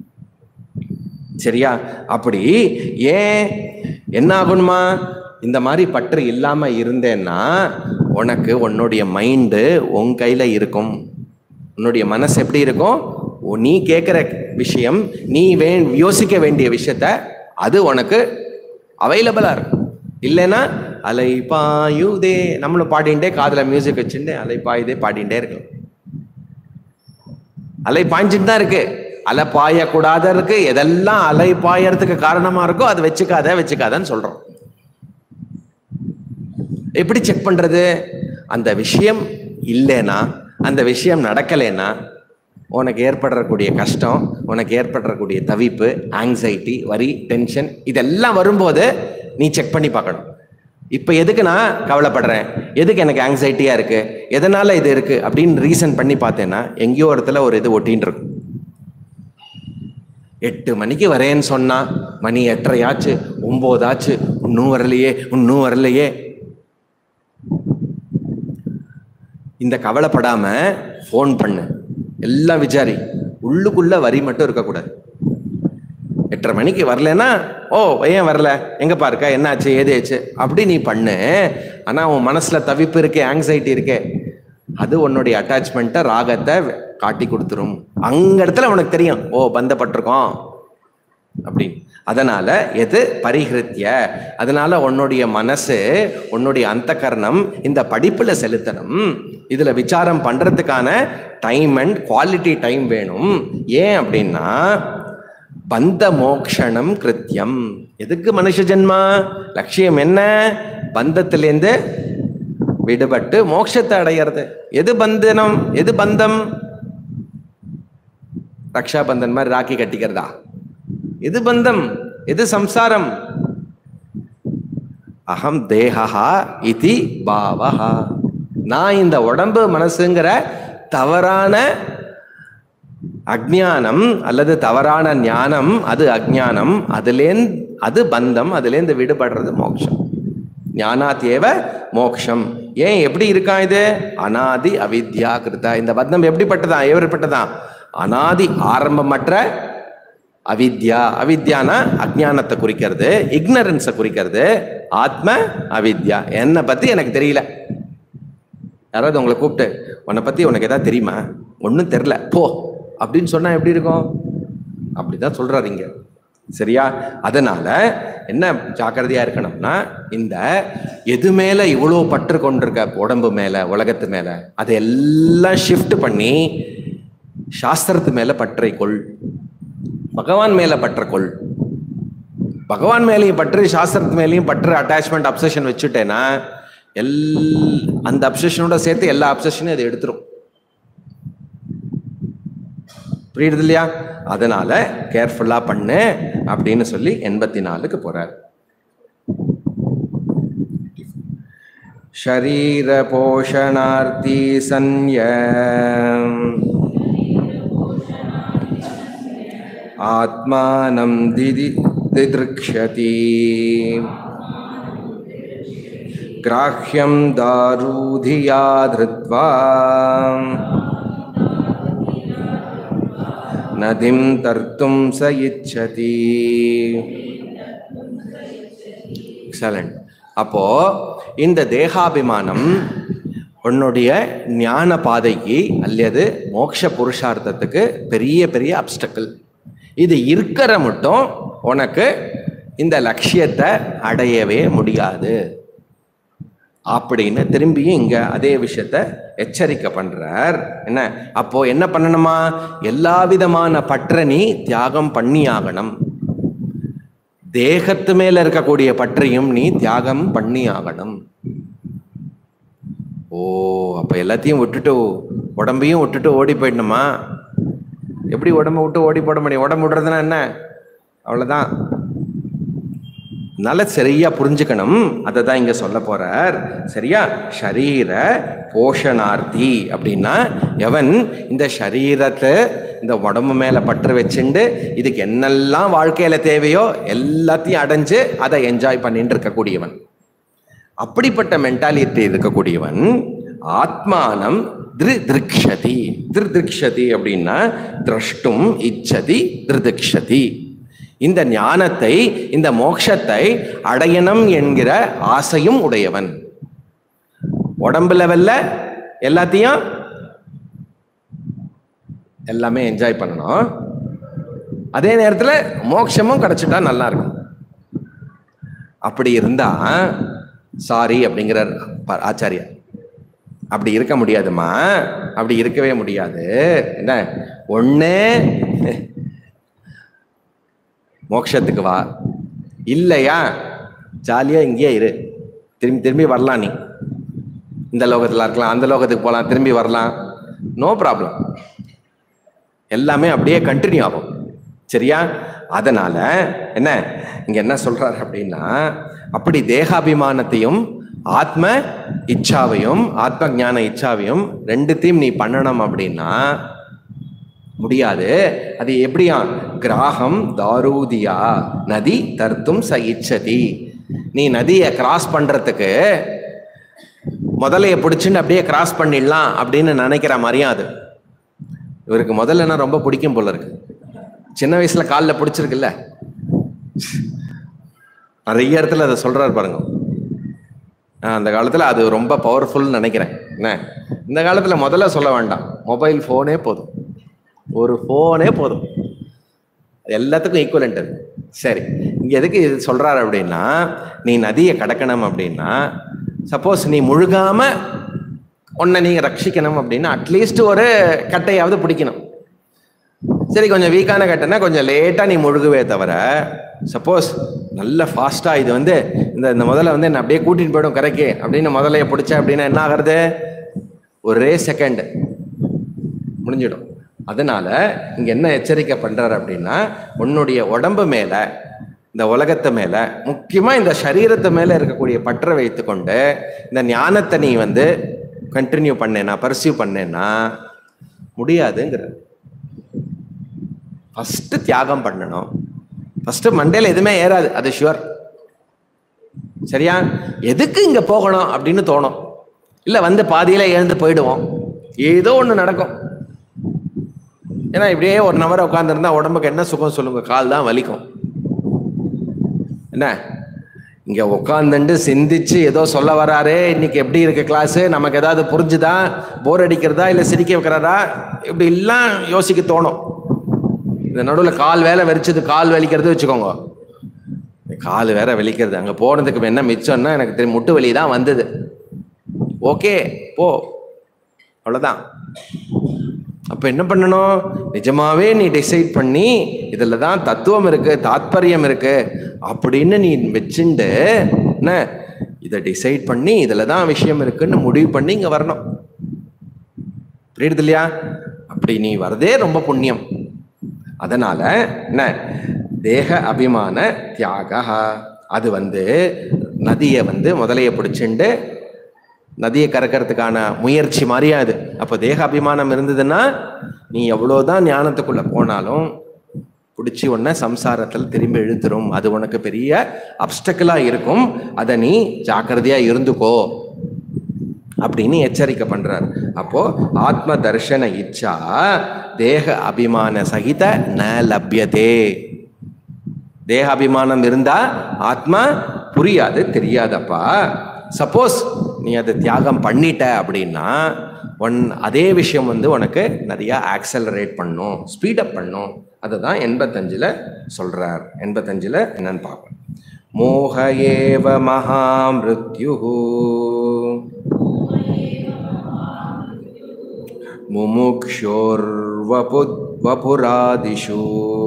சரியா அப்படி ஏன் என்ன ஆகணுமா இந்த மாதிரி பற்று இல்லாம இருந்தேன்னா உனக்கு உன்னுடைய மைண்டு உன் கையில இருக்கும் உன்னுடைய மனசு எப்படி இருக்கும் உ- நீ கேட்குற விஷயம் நீ வே யோசிக்க வேண்டிய விஷயத்த அது உனக்கு அவைலபிளா இருக்கும் இல்லைன்னா அலை பாயுதே நம்மளும் பாடிண்டே காதுல மியூசிக் வச்சுட்டு அலை பாயுதே பாடிண்டே இருக்கலாம் அலை பாய்ஞ்சிட்டு தான் இருக்கு அலை பாயக்கூடாத இருக்கு எதெல்லாம் அலை பாயறதுக்கு காரணமா இருக்கோ அதை வச்சுக்காத வச்சுக்காதன்னு சொல்றோம் எப்படி செக் பண்றது அந்த விஷயம் இல்லைன்னா அந்த விஷயம் நடக்கலைன்னா உனக்கு ஏற்படக்கூடிய கஷ்டம் உனக்கு ஏற்படக்கூடிய தவிப்பு ஆங்ஸைட்டி வரி டென்ஷன் இதெல்லாம் வரும்போது நீ செக் பண்ணி பார்க்கணும் இப்போ எதுக்கு நான் கவலைப்படுறேன் எதுக்கு எனக்கு ஆங்ஸைட்டியா இருக்கு எதனால இது இருக்கு அப்படின்னு ரீசன் பண்ணி பார்த்தேன்னா எங்கேயோ இடத்துல ஒரு இது ஒட்டின்னு இருக்கும் எட்டு மணிக்கு வரேன்னு சொன்னா மணி எட்டரையாச்சு ஒன்பதாச்சு இன்னும் வரலையே இன்னும் வரலையே இந்த கவலைப்படாம ஃபோன் பண்ணு எல்லாம் விசாரி உள்ளுக்குள்ள வரி மட்டும் இருக்கக்கூடாது எட்டரை மணிக்கு வரலன்னா ஓ ஏன் வரல எங்கப்பா இருக்க என்னாச்சு ஏதாச்சு அப்படி நீ பண்ணு ஆனா உன் மனசுல தவிப்பு இருக்கே ஆங்ஸைட்டி இருக்கே அது உன்னுடைய அட்டாச்மெண்ட்டை ராகத்தை காட்டி கொடுத்துரும் அங்க இடத்துல உனக்கு தெரியும் ஓ பந்தப்பட்டிருக்கோம் அப்படி அதனால எது பரிகிருத்திய அதனால உன்னுடைய மனசு உன்னுடைய அந்த கரணம் இந்த படிப்புல செலுத்தணும் இதுல விசாரம் பண்றதுக்கான டைம் அண்ட் குவாலிட்டி டைம் வேணும் ஏன் அப்படின்னா பந்த மோக்ஷணம் கிருத்தியம் எதுக்கு மனுஷ ஜென்மா லட்சியம் என்ன பந்தத்திலேருந்து விடுபட்டு மோட்சத்தை அடையிறது எது பந்தனம் எது பந்தம் ரக்ஷா பந்தன் மாதிரி ராக்கி கட்டிக்கிறதா எது பந்தம் எது சம்சாரம் அகம் தேகா இதி பாவஹா நான் இந்த உடம்பு மனசுங்கிற தவறான அஜ்ஞானம் அல்லது தவறான ஞானம் அது அஜ்ஞானம் அதுலேருந்து அது பந்தம் அதுலேருந்து விடுபடுறது மோட்சம் ஞானாத்தேவ மோக்ஷம் ஏன் எப்படி இருக்கான் இது அனாதி அவித்யா கிருதா இந்த பந்தம் எப்படிப்பட்டதான் எப்படிப்பட்டதான் அனாதி ஆரம்பமற்ற அவித்யா அவித்யானா அஜ்ஞானத்தை குறிக்கிறது இக்னரன்ஸை குறிக்கிறது ஆத்ம அவித்யா என்னை பத்தி எனக்கு தெரியல யாராவது உங்களை கூப்பிட்டு உன்னை பத்தி உனக்கு ஏதாவது தெரியுமா ஒன்றும் தெரில போ அப்படின்னு சொன்னா எப்படி இருக்கும் அப்படிதான் சொல்றாரு இங்க சரியா அதனால என்ன ஜாக்கிரதையா இருக்கணும்னா இந்த எது மேல இவ்வளோ பற்று கொண்டிருக்க உடம்பு மேல உலகத்து மேல அதை எல்லாம் ஷிஃப்ட் பண்ணி சாஸ்திரத்து மேல பற்றை கொள் பகவான் மேல பற்ற கொள் பகவான் மேலேயும் பற்று சாஸ்திரத்து மேலேயும் பற்று அட்டாச்மெண்ட் அப்சஷன் வச்சுட்டேன்னா எல் அந்த அப்சஷனோட சேர்த்து எல்லா அப்சஷனையும் அது எடுத்துரும் புரியுது இல்லையா அதனால கேர்ஃபுல்லா பண்ணு அப்படின்னு சொல்லி எண்பத்தி நாலுக்கு போறார் ஷரீர போஷணார்த்தி சன்ய ஆத்மானம் திதி திதிருக்ஷதி கிராஹ்யம் தாரூதியா திருத்வா நதிம் தர்த்தும் ச இச்சதி எக்ஸலண்ட் அப்போ இந்த தேகாபிமானம் உன்னுடைய ஞான பாதைக்கு அல்லது மோட்ச புருஷார்த்தத்துக்கு பெரிய பெரிய அப்டக்கிள் இது இருக்கிற மட்டும் உனக்கு இந்த லட்சியத்தை அடையவே முடியாது அப்படின்னு திரும்பியும் இங்க அதே விஷயத்த எச்சரிக்கை பண்றார் என்ன அப்போ என்ன பண்ணணுமா எல்லா விதமான பற்ற நீ தியாகம் பண்ணி ஆகணும் தேகத்து மேல இருக்கக்கூடிய பற்றையும் நீ தியாகம் பண்ணி ஆகணும் ஓ அப்ப எல்லாத்தையும் விட்டுட்டு உடம்பையும் விட்டுட்டு ஓடி போயிடணுமா எப்படி உடம்ப விட்டு ஓடி போட முடியும் உடம்பு விடுறதுன்னா என்ன அவ்வளவுதான் நல்ல சரியா புரிஞ்சுக்கணும் அதை தான் இங்க சொல்ல போறார் சரியா ஷரீர போஷணார்த்தி அப்படின்னா எவன் இந்த சரீரத்தை இந்த உடம்பு மேல பற்று வச்சுண்டு இதுக்கு என்னெல்லாம் வாழ்க்கையில தேவையோ எல்லாத்தையும் அடைஞ்சு அதை என்ஜாய் பண்ணிட்டு இருக்கக்கூடியவன் அப்படிப்பட்ட மென்டாலிட்டி இருக்கக்கூடியவன் ஆத்மானம் திருதிருக்ஷதி திருதிருக்ஷதி அப்படின்னா திரஷ்டும் இச்சதி திருதிக்ஷதி இந்த ஞானத்தை இந்த மோட்சத்தை அடையணும் என்கிற ஆசையும் உடையவன் உடம்பு லெவல்ல எல்லாத்தையும் எல்லாமே என்ஜாய் பண்ணணும் அதே நேரத்துல மோட்சமும் கிடைச்சிட்டா நல்லா இருக்கும் அப்படி இருந்தா சாரி அப்படிங்கிறார் ப- ஆச்சாரியார் அப்படி இருக்க முடியாதுமா அப்படி இருக்கவே முடியாது என்ன ஒண்ணு மோட்சத்துக்கு வா இல்லையா ஜாலியா இங்கேயே இரு திரும்பி திரும்பி வரலாம் நீ இந்த லோகத்துல இருக்கலாம் அந்த லோகத்துக்கு போகலாம் திரும்பி வரலாம் நோ ப்ராப்ளம் எல்லாமே அப்படியே கண்டினியூ ஆகும் சரியா அதனால என்ன இங்க என்ன சொல்றாரு அப்படின்னா அப்படி தேகாபிமானத்தையும் ஆத்ம இச்சாவையும் ஆத்ம ஞான இச்சாவையும் ரெண்டுத்தையும் நீ பண்ணணும் அப்படின்னா முடியாது அது எப்படியா கிராகம் தாரூதியா நதி தர்த்தும் ச இச்சதி நீ நதியை கிராஸ் பண்றதுக்கு முதலைய பிடிச்சுன்னு அப்படியே கிராஸ் பண்ணிடலாம் அப்படின்னு நினைக்கிற மாதிரியும் அது இவருக்கு முதல்லனா ரொம்ப பிடிக்கும் போல இருக்கு சின்ன வயசுல காலில் பிடிச்சிருக்குல்ல நிறைய இடத்துல அதை சொல்றாரு பாருங்க ஆஹ் அந்த காலத்துல அது ரொம்ப பவர்ஃபுல்னு நினைக்கிறேன் என்ன இந்த காலத்துல முதல்ல சொல்ல வேண்டாம் மொபைல் ஃபோனே போதும் ஒரு ஃபோனே போதும் எல்லாத்துக்கும் ஈக்குவலண்ட் அது சரி இங்க எதுக்கு இது சொல்றாரு அப்படின்னா நீ நதியை கடக்கணும் அப்படின்னா சப்போஸ் நீ முழுகாம உன்னை நீங்க ரட்சிக்கணும் அப்படின்னா அட்லீஸ்ட் ஒரு கட்டையாவது பிடிக்கணும் சரி கொஞ்சம் வீக்கான கட்டைனா கொஞ்சம் லேட்டாக நீ முழுகுவே தவிர சப்போஸ் நல்ல ஃபாஸ்ட்டாக இது வந்து இந்த இந்த முதல்ல வந்து என்ன அப்படியே கூட்டிட்டு போயிடும் கரைக்கு அப்படின்னு முதலைய பிடிச்ச அப்படின்னா என்ன ஆகிறது ஒரே செகண்ட் முடிஞ்சிடும் அதனால இங்க என்ன எச்சரிக்கை பண்றாரு அப்படின்னா உன்னுடைய உடம்பு மேல இந்த உலகத்து மேல முக்கியமா இந்த சரீரத்து மேல இருக்கக்கூடிய பற்றை வைத்துக்கொண்டு இந்த ஞானத்தை நீ வந்து கண்டினியூ பண்ணேனா பர்சியூ பண்ணேன்னா முடியாதுங்கிறது ஃபர்ஸ்ட் தியாகம் பண்ணணும் ஃபர்ஸ்ட் மண்டையில எதுவுமே ஏறாது அது ஷுவர் சரியா எதுக்கு இங்க போகணும் அப்படின்னு தோணும் இல்ல வந்து பாதியில எழுந்து போயிடுவோம் ஏதோ ஒண்ணு நடக்கும் ஏன்னா இப்படியே ஒரு நபர் உட்காந்துருந்தா உடம்புக்கு என்ன சுகம் சொல்லுங்க கால் தான் வலிக்கும் என்ன இங்க உட்காந்துட்டு சிந்திச்சு ஏதோ சொல்ல வராரே இன்னைக்கு எப்படி இருக்கு கிளாஸ் நமக்கு ஏதாவது புரிஞ்சுதா போர் அடிக்கிறதா இல்ல சிரிக்க வைக்கிறாரா இப்படி எல்லாம் யோசிக்க தோணும் இந்த நடுவில் கால் வேலை வெறிச்சது கால் வலிக்கிறது வச்சுக்கோங்க கால் வேற வலிக்கிறது அங்கே போனதுக்கு என்ன மிச்சம்னா எனக்கு தெரியும் முட்டு வலி தான் வந்தது ஓகே போ அவ்வளோதான் அப்போ என்ன பண்ணணும் நிஜமாவே நீ டிசைட் பண்ணி இதில் தான் தத்துவம் இருக்கு தாத்பரியம் இருக்கு அப்படின்னு நீ வச்சுண்டு என்ன இதை டிசைட் பண்ணி இதில் தான் விஷயம் இருக்குன்னு முடிவு பண்ணி இங்கே வரணும் புரியுது இல்லையா அப்படி நீ வரதே ரொம்ப புண்ணியம் அதனால என்ன தேக அபிமான தியாக அது வந்து நதியை வந்து முதலைய பிடிச்சிண்டு நதியை கறக்கிறதுக்கான முயற்சி மாதிரியா அது அப்போ தேக அபிமானம் இருந்ததுன்னா நீ எவ்வளோதான் ஞானத்துக்குள்ள போனாலும் பிடிச்சி உன்னை சம்சாரத்தில் திரும்பி இழுத்துரும் அது உனக்கு பெரிய அப்டக்கலா இருக்கும் அதை நீ ஜாக்கிரதையா இருந்துக்கோ அப்படின்னு எச்சரிக்கை பண்றார் அப்போ ஆத்ம தர்ஷன இச்சா தேக அபிமான சகித ந லப்யதே தேக அபிமானம் இருந்தா ஆத்மா புரியாது தெரியாதப்பா சப்போஸ் நீ அதை தியாகம் பண்ணிட்ட அப்படின்னா ஒன் அதே விஷயம் வந்து உனக்கு நிறைய ஆக்சலரேட் பண்ணும் ஸ்பீடப் பண்ணும் அதை தான் எண்பத்தஞ்சில் சொல்றார் எண்பத்தஞ்சில் என்னன்னு பார்ப்போம் மோக ஏவ மகாமிருத்யு முமுக்ஷோர்வபு வபுராதிஷு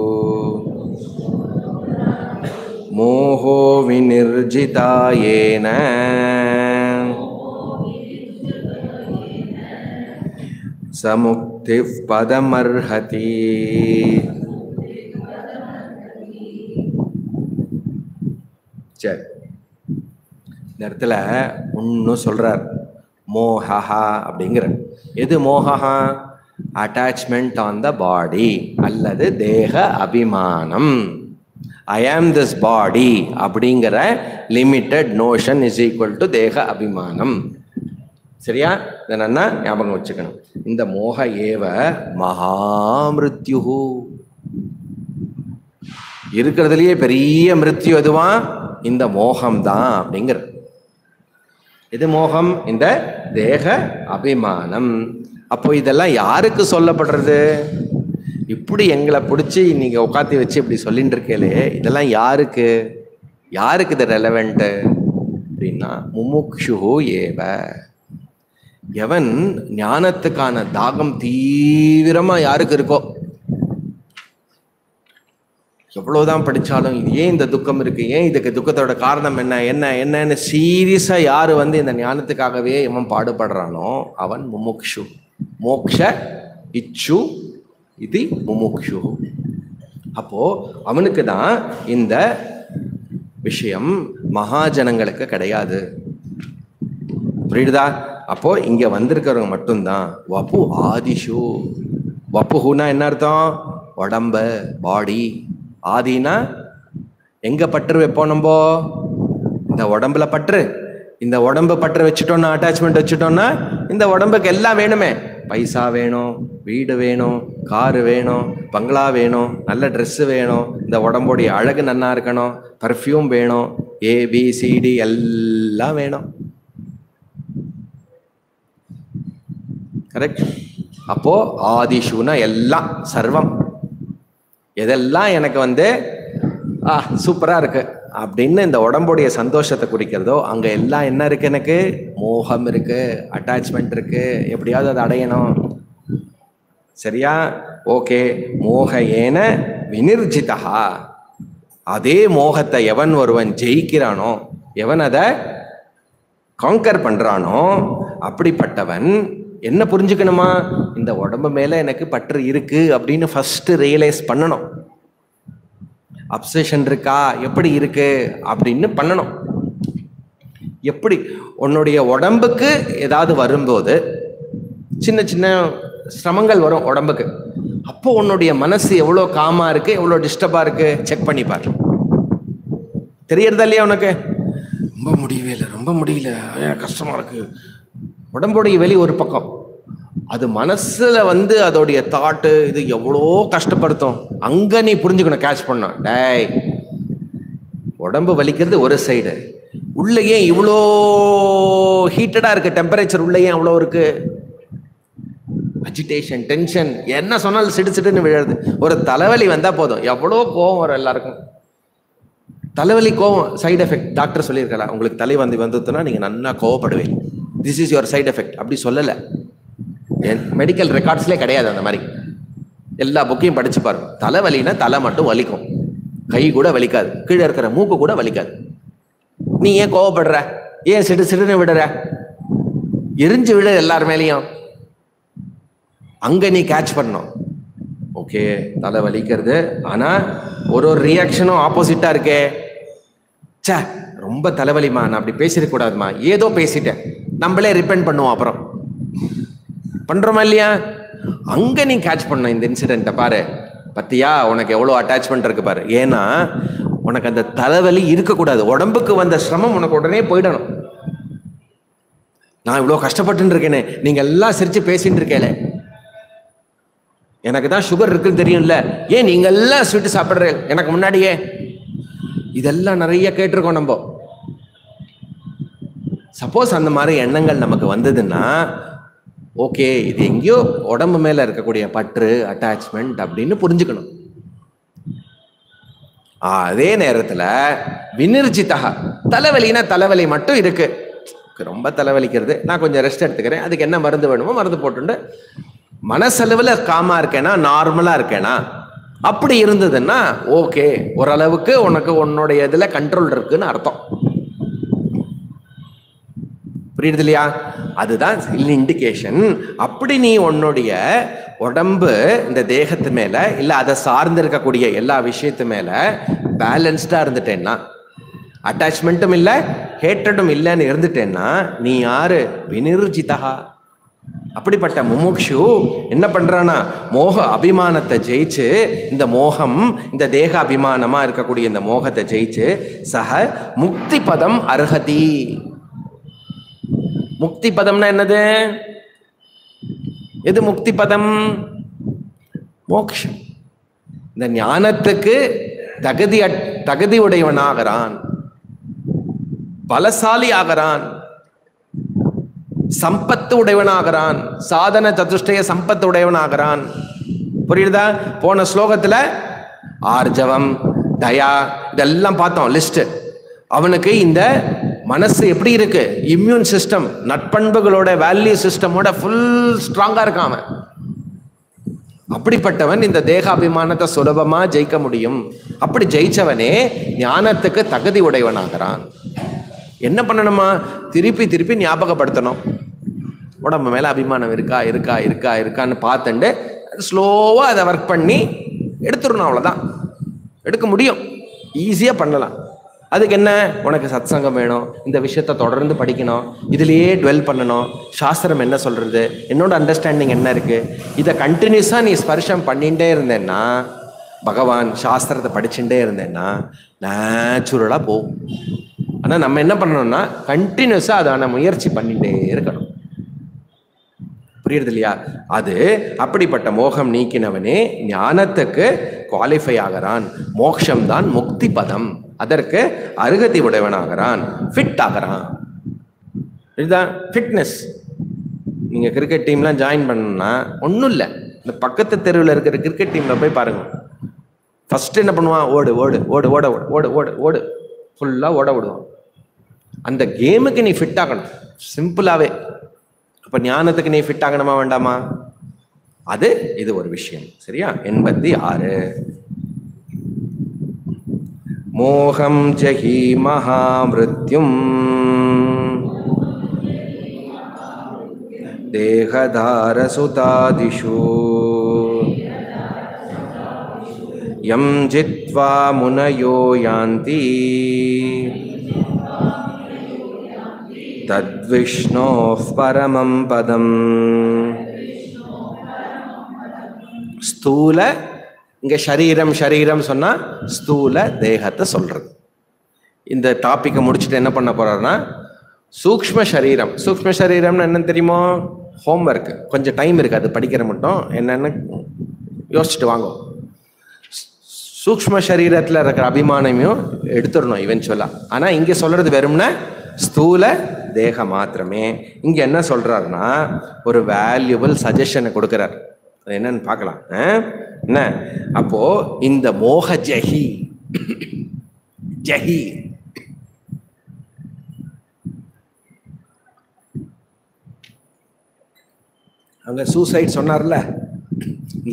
मोहो विनिर्जितायेन स मुक्तिः पदमर्हति சரி இந்த இடத்துல ஒன்றும் சொல்றார் மோகஹா அப்படிங்கிற எது மோகஹா அட்டாச்மெண்ட் ஆன் த பாடி அல்லது தேக அபிமானம் ஐ ஆம் திஸ் பாடி அப்படிங்கிற limited notion is equal to தேக அபிமானம் சரியா இதை நல்லா ஞாபகம் வச்சுக்கணும் இந்த மோக ஏவ மகாமிருத்யு இருக்கிறதுலயே பெரிய மிருத்யு எதுவா இந்த மோகம் தான் அப்படிங்கிற இது மோகம் இந்த தேக அபிமானம் அப்போ இதெல்லாம் யாருக்கு சொல்லப்படுறது இப்படி எங்களை பிடிச்சி நீங்க உட்காத்தி வச்சு இப்படி சொல்லிட்டு இருக்கேலே இதெல்லாம் யாருக்கு யாருக்கு இது ரெலவெண்ட்டு அப்படின்னா முமுக்ஷு ஏவ எவன் ஞானத்துக்கான தாகம் தீவிரமா யாருக்கு இருக்கோ எவ்வளவுதான் படிச்சாலும் இது ஏன் இந்த துக்கம் இருக்கு ஏன் இதுக்கு துக்கத்தோட காரணம் என்ன என்ன என்னன்னு சீரியஸா யாரு வந்து இந்த ஞானத்துக்காகவே இவன் பாடுபடுறானோ அவன் முமுக்ஷு மோக்ஷ இச்சு இது முமுக்ஷு அப்போ அவனுக்கு தான் இந்த விஷயம் மகாஜனங்களுக்கு கிடையாது புரியுதா அப்போ இங்க வந்திருக்கிறவங்க மட்டும்தான் வபு ஆதிஷு வப்புஹுனா என்ன அர்த்தம் உடம்பு பாடி ஆதினா எங்க பற்று வைப்போம் நம்ம இந்த உடம்புல பற்று இந்த உடம்பு பற்று வச்சுட்டோம்னா அட்டாச்மெண்ட் வச்சுட்டோம்னா இந்த உடம்புக்கு எல்லாம் வேணுமே பைசா வேணும் வீடு வேணும் காரு வேணும் பங்களா வேணும் நல்ல ட்ரெஸ்ஸு வேணும் இந்த உடம்போடைய அழகு நன்னா இருக்கணும் பர்ஃப்யூம் வேணும் ஏபிசிடி எல்லாம் வேணும் கரெக்ட் அப்போ ஆதிஷுனா எல்லாம் சர்வம் எதெல்லாம் எனக்கு வந்து ஆ சூப்பரா இருக்கு அப்படின்னு இந்த உடம்புடைய சந்தோஷத்தை குறிக்கிறதோ அங்க எல்லாம் என்ன இருக்கு எனக்கு மோகம் இருக்கு அட்டாச்மெண்ட் இருக்கு எப்படியாவது அதை அடையணும் சரியா ஓகே மோக ஏன வினிர்ஜிதா அதே மோகத்தை எவன் ஒருவன் ஜெயிக்கிறானோ எவன் அதை காங்கர் பண்றானோ அப்படிப்பட்டவன் என்ன புரிஞ்சுக்கணுமா இந்த உடம்பு மேல எனக்கு பற்று இருக்கு அப்படின்னு ஃபர்ஸ்ட் ரியலைஸ் பண்ணணும் அப்சஷன் இருக்கா எப்படி இருக்கு அப்படின்னு பண்ணணும் எப்படி உன்னுடைய உடம்புக்கு ஏதாவது வரும்போது சின்ன சின்ன சிரமங்கள் வரும் உடம்புக்கு அப்போ உன்னுடைய மனசு எவ்வளோ காமா இருக்கு எவ்வளோ டிஸ்டர்பா இருக்கு செக் பண்ணி பாரு தெரியறதா இல்லையா உனக்கு ரொம்ப முடியவே இல்லை ரொம்ப முடியல எனக்கு கஷ்டமா இருக்கு உடம்புடைய வெளி ஒரு பக்கம் அது மனசுல வந்து அதோடைய தாட்டு இது எவ்வளோ கஷ்டப்படுத்தும் அங்க நீ புரிஞ்சுக்கணும் கேட்ச் பண்ண டேய் உடம்பு வலிக்கிறது ஒரு சைடு உள்ள ஏன் இவ்வளோ ஹீட்டடா இருக்கு டெம்பரேச்சர் உள்ள ஏன் அவ்வளோ இருக்கு அஜிடேஷன் டென்ஷன் என்ன சொன்னாலும் சிடு சிடுன்னு விழுறது ஒரு தலைவலி வந்தா போதும் எவ்வளோ கோவம் வரும் எல்லாருக்கும் தலைவலி கோவம் சைடு எஃபெக்ட் டாக்டர் சொல்லியிருக்கலாம் உங்களுக்கு தலைவந்தி வந்ததுன்னா நீங்க நல்லா கோவப்படுவீங்க this is your side effect அப்படி சொல்லலை மெடிக்கல் ரெக்கார்ட்ஸ்லேயே கிடையாது அந்த மாதிரி எல்லா புக்கையும் படிச்சு பாருங்க தலைவலினா தலை மட்டும் வலிக்கும் கை கூட வலிக்காது கீழே இருக்கிற மூக்கு கூட வலிக்காது நீ ஏன் கோவப்படுற ஏன் சிடு சிடுன்னு விடுற எரிஞ்சு விடு எல்லார் மேலேயும் அங்க நீ கேட்ச் பண்ணணும் ஓகே தலை வலிக்கிறது ஆனா ஒரு ஒரு ரியாக்ஷனும் ஆப்போசிட்டா இருக்கே ச்சே ரொம்ப தலைவலிமா நான் அப்படி பேசிருக்க கூடாதுமா ஏதோ பேசிட்டேன் நம்மளே ரிப்பெண்ட் பண்ணுவோம் அப்புறம் பண்றோமா இல்லையா அங்க நீ கேட்ச் பண்ண இந்த இன்சிடென்ட்டை பாரு பத்தியா உனக்கு எவ்வளோ அட்டாச்மெண்ட் இருக்கு பாரு ஏன்னா உனக்கு அந்த தலைவலி இருக்கக்கூடாது உடம்புக்கு வந்த சிரமம் உனக்கு உடனே போயிடணும் நான் இவ்வளோ கஷ்டப்பட்டு இருக்கேனே நீங்க எல்லாம் சிரிச்சு பேசிட்டு இருக்கேளே எனக்கு தான் சுகர் இருக்குன்னு தெரியும்ல ஏன் நீங்க எல்லாம் ஸ்வீட் சாப்பிடுறேன் எனக்கு முன்னாடியே இதெல்லாம் நிறைய கேட்டிருக்கோம் நம்ம சப்போஸ் அந்த மாதிரி எண்ணங்கள் நமக்கு வந்ததுன்னா ஓகே இது எங்கேயோ உடம்பு மேல இருக்கக்கூடிய பற்று அட்டாச்மெண்ட் அப்படின்னு புரிஞ்சுக்கணும் அதே நேரத்துல வினிர்ஜிதா தலைவலினா தலைவலி மட்டும் இருக்கு ரொம்ப தலைவலிக்கிறது நான் கொஞ்சம் ரெஸ்ட் எடுத்துக்கிறேன் அதுக்கு என்ன மருந்து வேணுமோ மருந்து போட்டுண்டு மனசளவுல காமா இருக்கேனா நார்மலா இருக்கேனா அப்படி இருந்ததுன்னா ஓகே ஓரளவுக்கு உனக்கு உன்னுடைய இதுல கண்ட்ரோல் இருக்குன்னு அர்த்தம் புரியுது இல்லையா அதுதான் இண்டிகேஷன் அப்படி நீ உன்னுடைய உடம்பு இந்த தேகத்து மேல இல்ல அதை சார்ந்து இருக்கக்கூடிய எல்லா விஷயத்து மேல பேலன்ஸ்டா இருந்துட்டேன்னா அட்டாச்மெண்ட்டும் இல்ல ஹேட்டடும் இல்லைன்னு இருந்துட்டேன்னா நீ யாரு வினிர்ஜிதா அப்படிப்பட்ட முமுக்ஷு என்ன பண்றானா மோக அபிமானத்தை ஜெயிச்சு இந்த மோகம் இந்த தேக அபிமானமா இருக்கக்கூடிய இந்த மோகத்தை ஜெயிச்சு சக முக்தி பதம் அர்ஹதி முக்தி பதம்னா என்னது எது முக்தி பதம் மோக்ஷம் இந்த ஞானத்துக்கு தகுதி அட்- தகுதி உடையவனாகிறான் பலசாலி ஆகிறான் சம்பத்து உடையவனாகிறான் சாதன சதுஷ்டய சம்பத்து உடையவனாகிறான் புரியுதா போன ஸ்லோகத்துல ஆர்ஜவம் தயா இதெல்லாம் பார்த்தோம் லிஸ்ட் அவனுக்கு இந்த மனசு எப்படி இருக்கு இம்யூன் சிஸ்டம் நட்பண்புகளோட வேல்யூ சிஸ்டமோட ஃபுல் ஸ்ட்ராங்கா இருக்கான் அவன் அப்படிப்பட்டவன் இந்த தேகாபிமானத்தை சுலபமா ஜெயிக்க முடியும் அப்படி ஜெயிச்சவனே ஞானத்துக்கு தகுதி உடையவனாகிறான் என்ன பண்ணணுமா திருப்பி திருப்பி ஞாபகப்படுத்தணும் உடம்பு மேல அபிமானம் இருக்கா இருக்கா இருக்கா இருக்கான்னு பார்த்துண்டு ஸ்லோவா அதை ஒர்க் பண்ணி எடுத்துடணும் அவ்வளவுதான் எடுக்க முடியும் ஈஸியா பண்ணலாம் அதுக்கு என்ன உனக்கு சத்சங்கம் வேணும் இந்த விஷயத்த தொடர்ந்து படிக்கணும் இதுலயே டுவெல் பண்ணணும் சாஸ்திரம் என்ன சொல்றது என்னோட அண்டர்ஸ்டாண்டிங் என்ன இருக்கு இதை கண்டினியூஸா நீ ஸ்பர்ஷம் பண்ணிட்டே இருந்தேன்னா பகவான் சாஸ்திரத்தை படிச்சுட்டே இருந்தேன்னா நேச்சுரலா போகும் ஆனா நம்ம என்ன பண்ணணும்னா கண்டினியூஸா அதான முயற்சி பண்ணிட்டே இருக்கணும் புரியுறது இல்லையா அது அப்படிப்பட்ட மோகம் நீக்கினவனே ஞானத்துக்கு குவாலிஃபை ஆகிறான் மோக்ஷம் தான் முக்தி பதம் அதற்கு அருகதி உடையவனாகிறான் ஃபிட் ஆகிறான் இதுதான் ஃபிட்னஸ் நீங்க கிரிக்கெட் டீம்லாம் ஜாயின் பண்ணணும்னா ஒன்றும் இல்லை இந்த பக்கத்து தெருவில் இருக்கிற கிரிக்கெட் டீம்ல போய் பாருங்க ஃபர்ஸ்ட் என்ன பண்ணுவான் ஓடு ஓடு ஓடு ஓட ஓடு ஓடு ஓடு ஓடு ஃபுல்லாக ஓட விடுவான் அந்த கேமுக்கு நீ ஃபிட் ஆகணும் சிம்பிளாவே அப்ப ஞானத்துக்கு நீ ஃபிட் ஆகணுமா வேண்டாமா அது இது ஒரு விஷயம் சரியா எண்பத்தி ஆறு மோகம் ஜஹி மகாமிருத்யும் தேகதாரசுதாதிஷு யம் ஜித்வா முனயோ யாந்தி தத்விஷ்ணோः பரமம் பதம் ஸ்தூல இங்க சரீரம் சரீரம் சொன்னா ஸ்தூல தேகத்தை சொல்றது இந்த டாபிக்கை முடிச்சுட்டு என்ன பண்ண போறாருன்னா சூக்ஷ்ம சரீரம் சூக்ஷ்ம சரீரம்னு என்னன்னு தெரியுமோ ஹோம்ஒர்க் கொஞ்சம் டைம் இருக்கு அது படிக்கிற மட்டும் என்னன்னு யோசிச்சுட்டு வாங்க சூக்ஷ்ம சரீரத்துல இருக்கிற அபிமானமையும் எடுத்துடணும் இவென்ச்சுவலா ஆனா இங்க சொல்றது வெறும்னா ஸ்தூல தேக மாத்திரமே இங்க என்ன சொல்றாருன்னா ஒரு வேல்யூபிள் சஜஷனை கொடுக்கிறார் அது என்னன்னு பார்க்கலாம் ஆ? என்ன அப்போ இந்த மோக ஜஹி ஜஹி அங்க சூசைட் சொன்னார்ல இங்க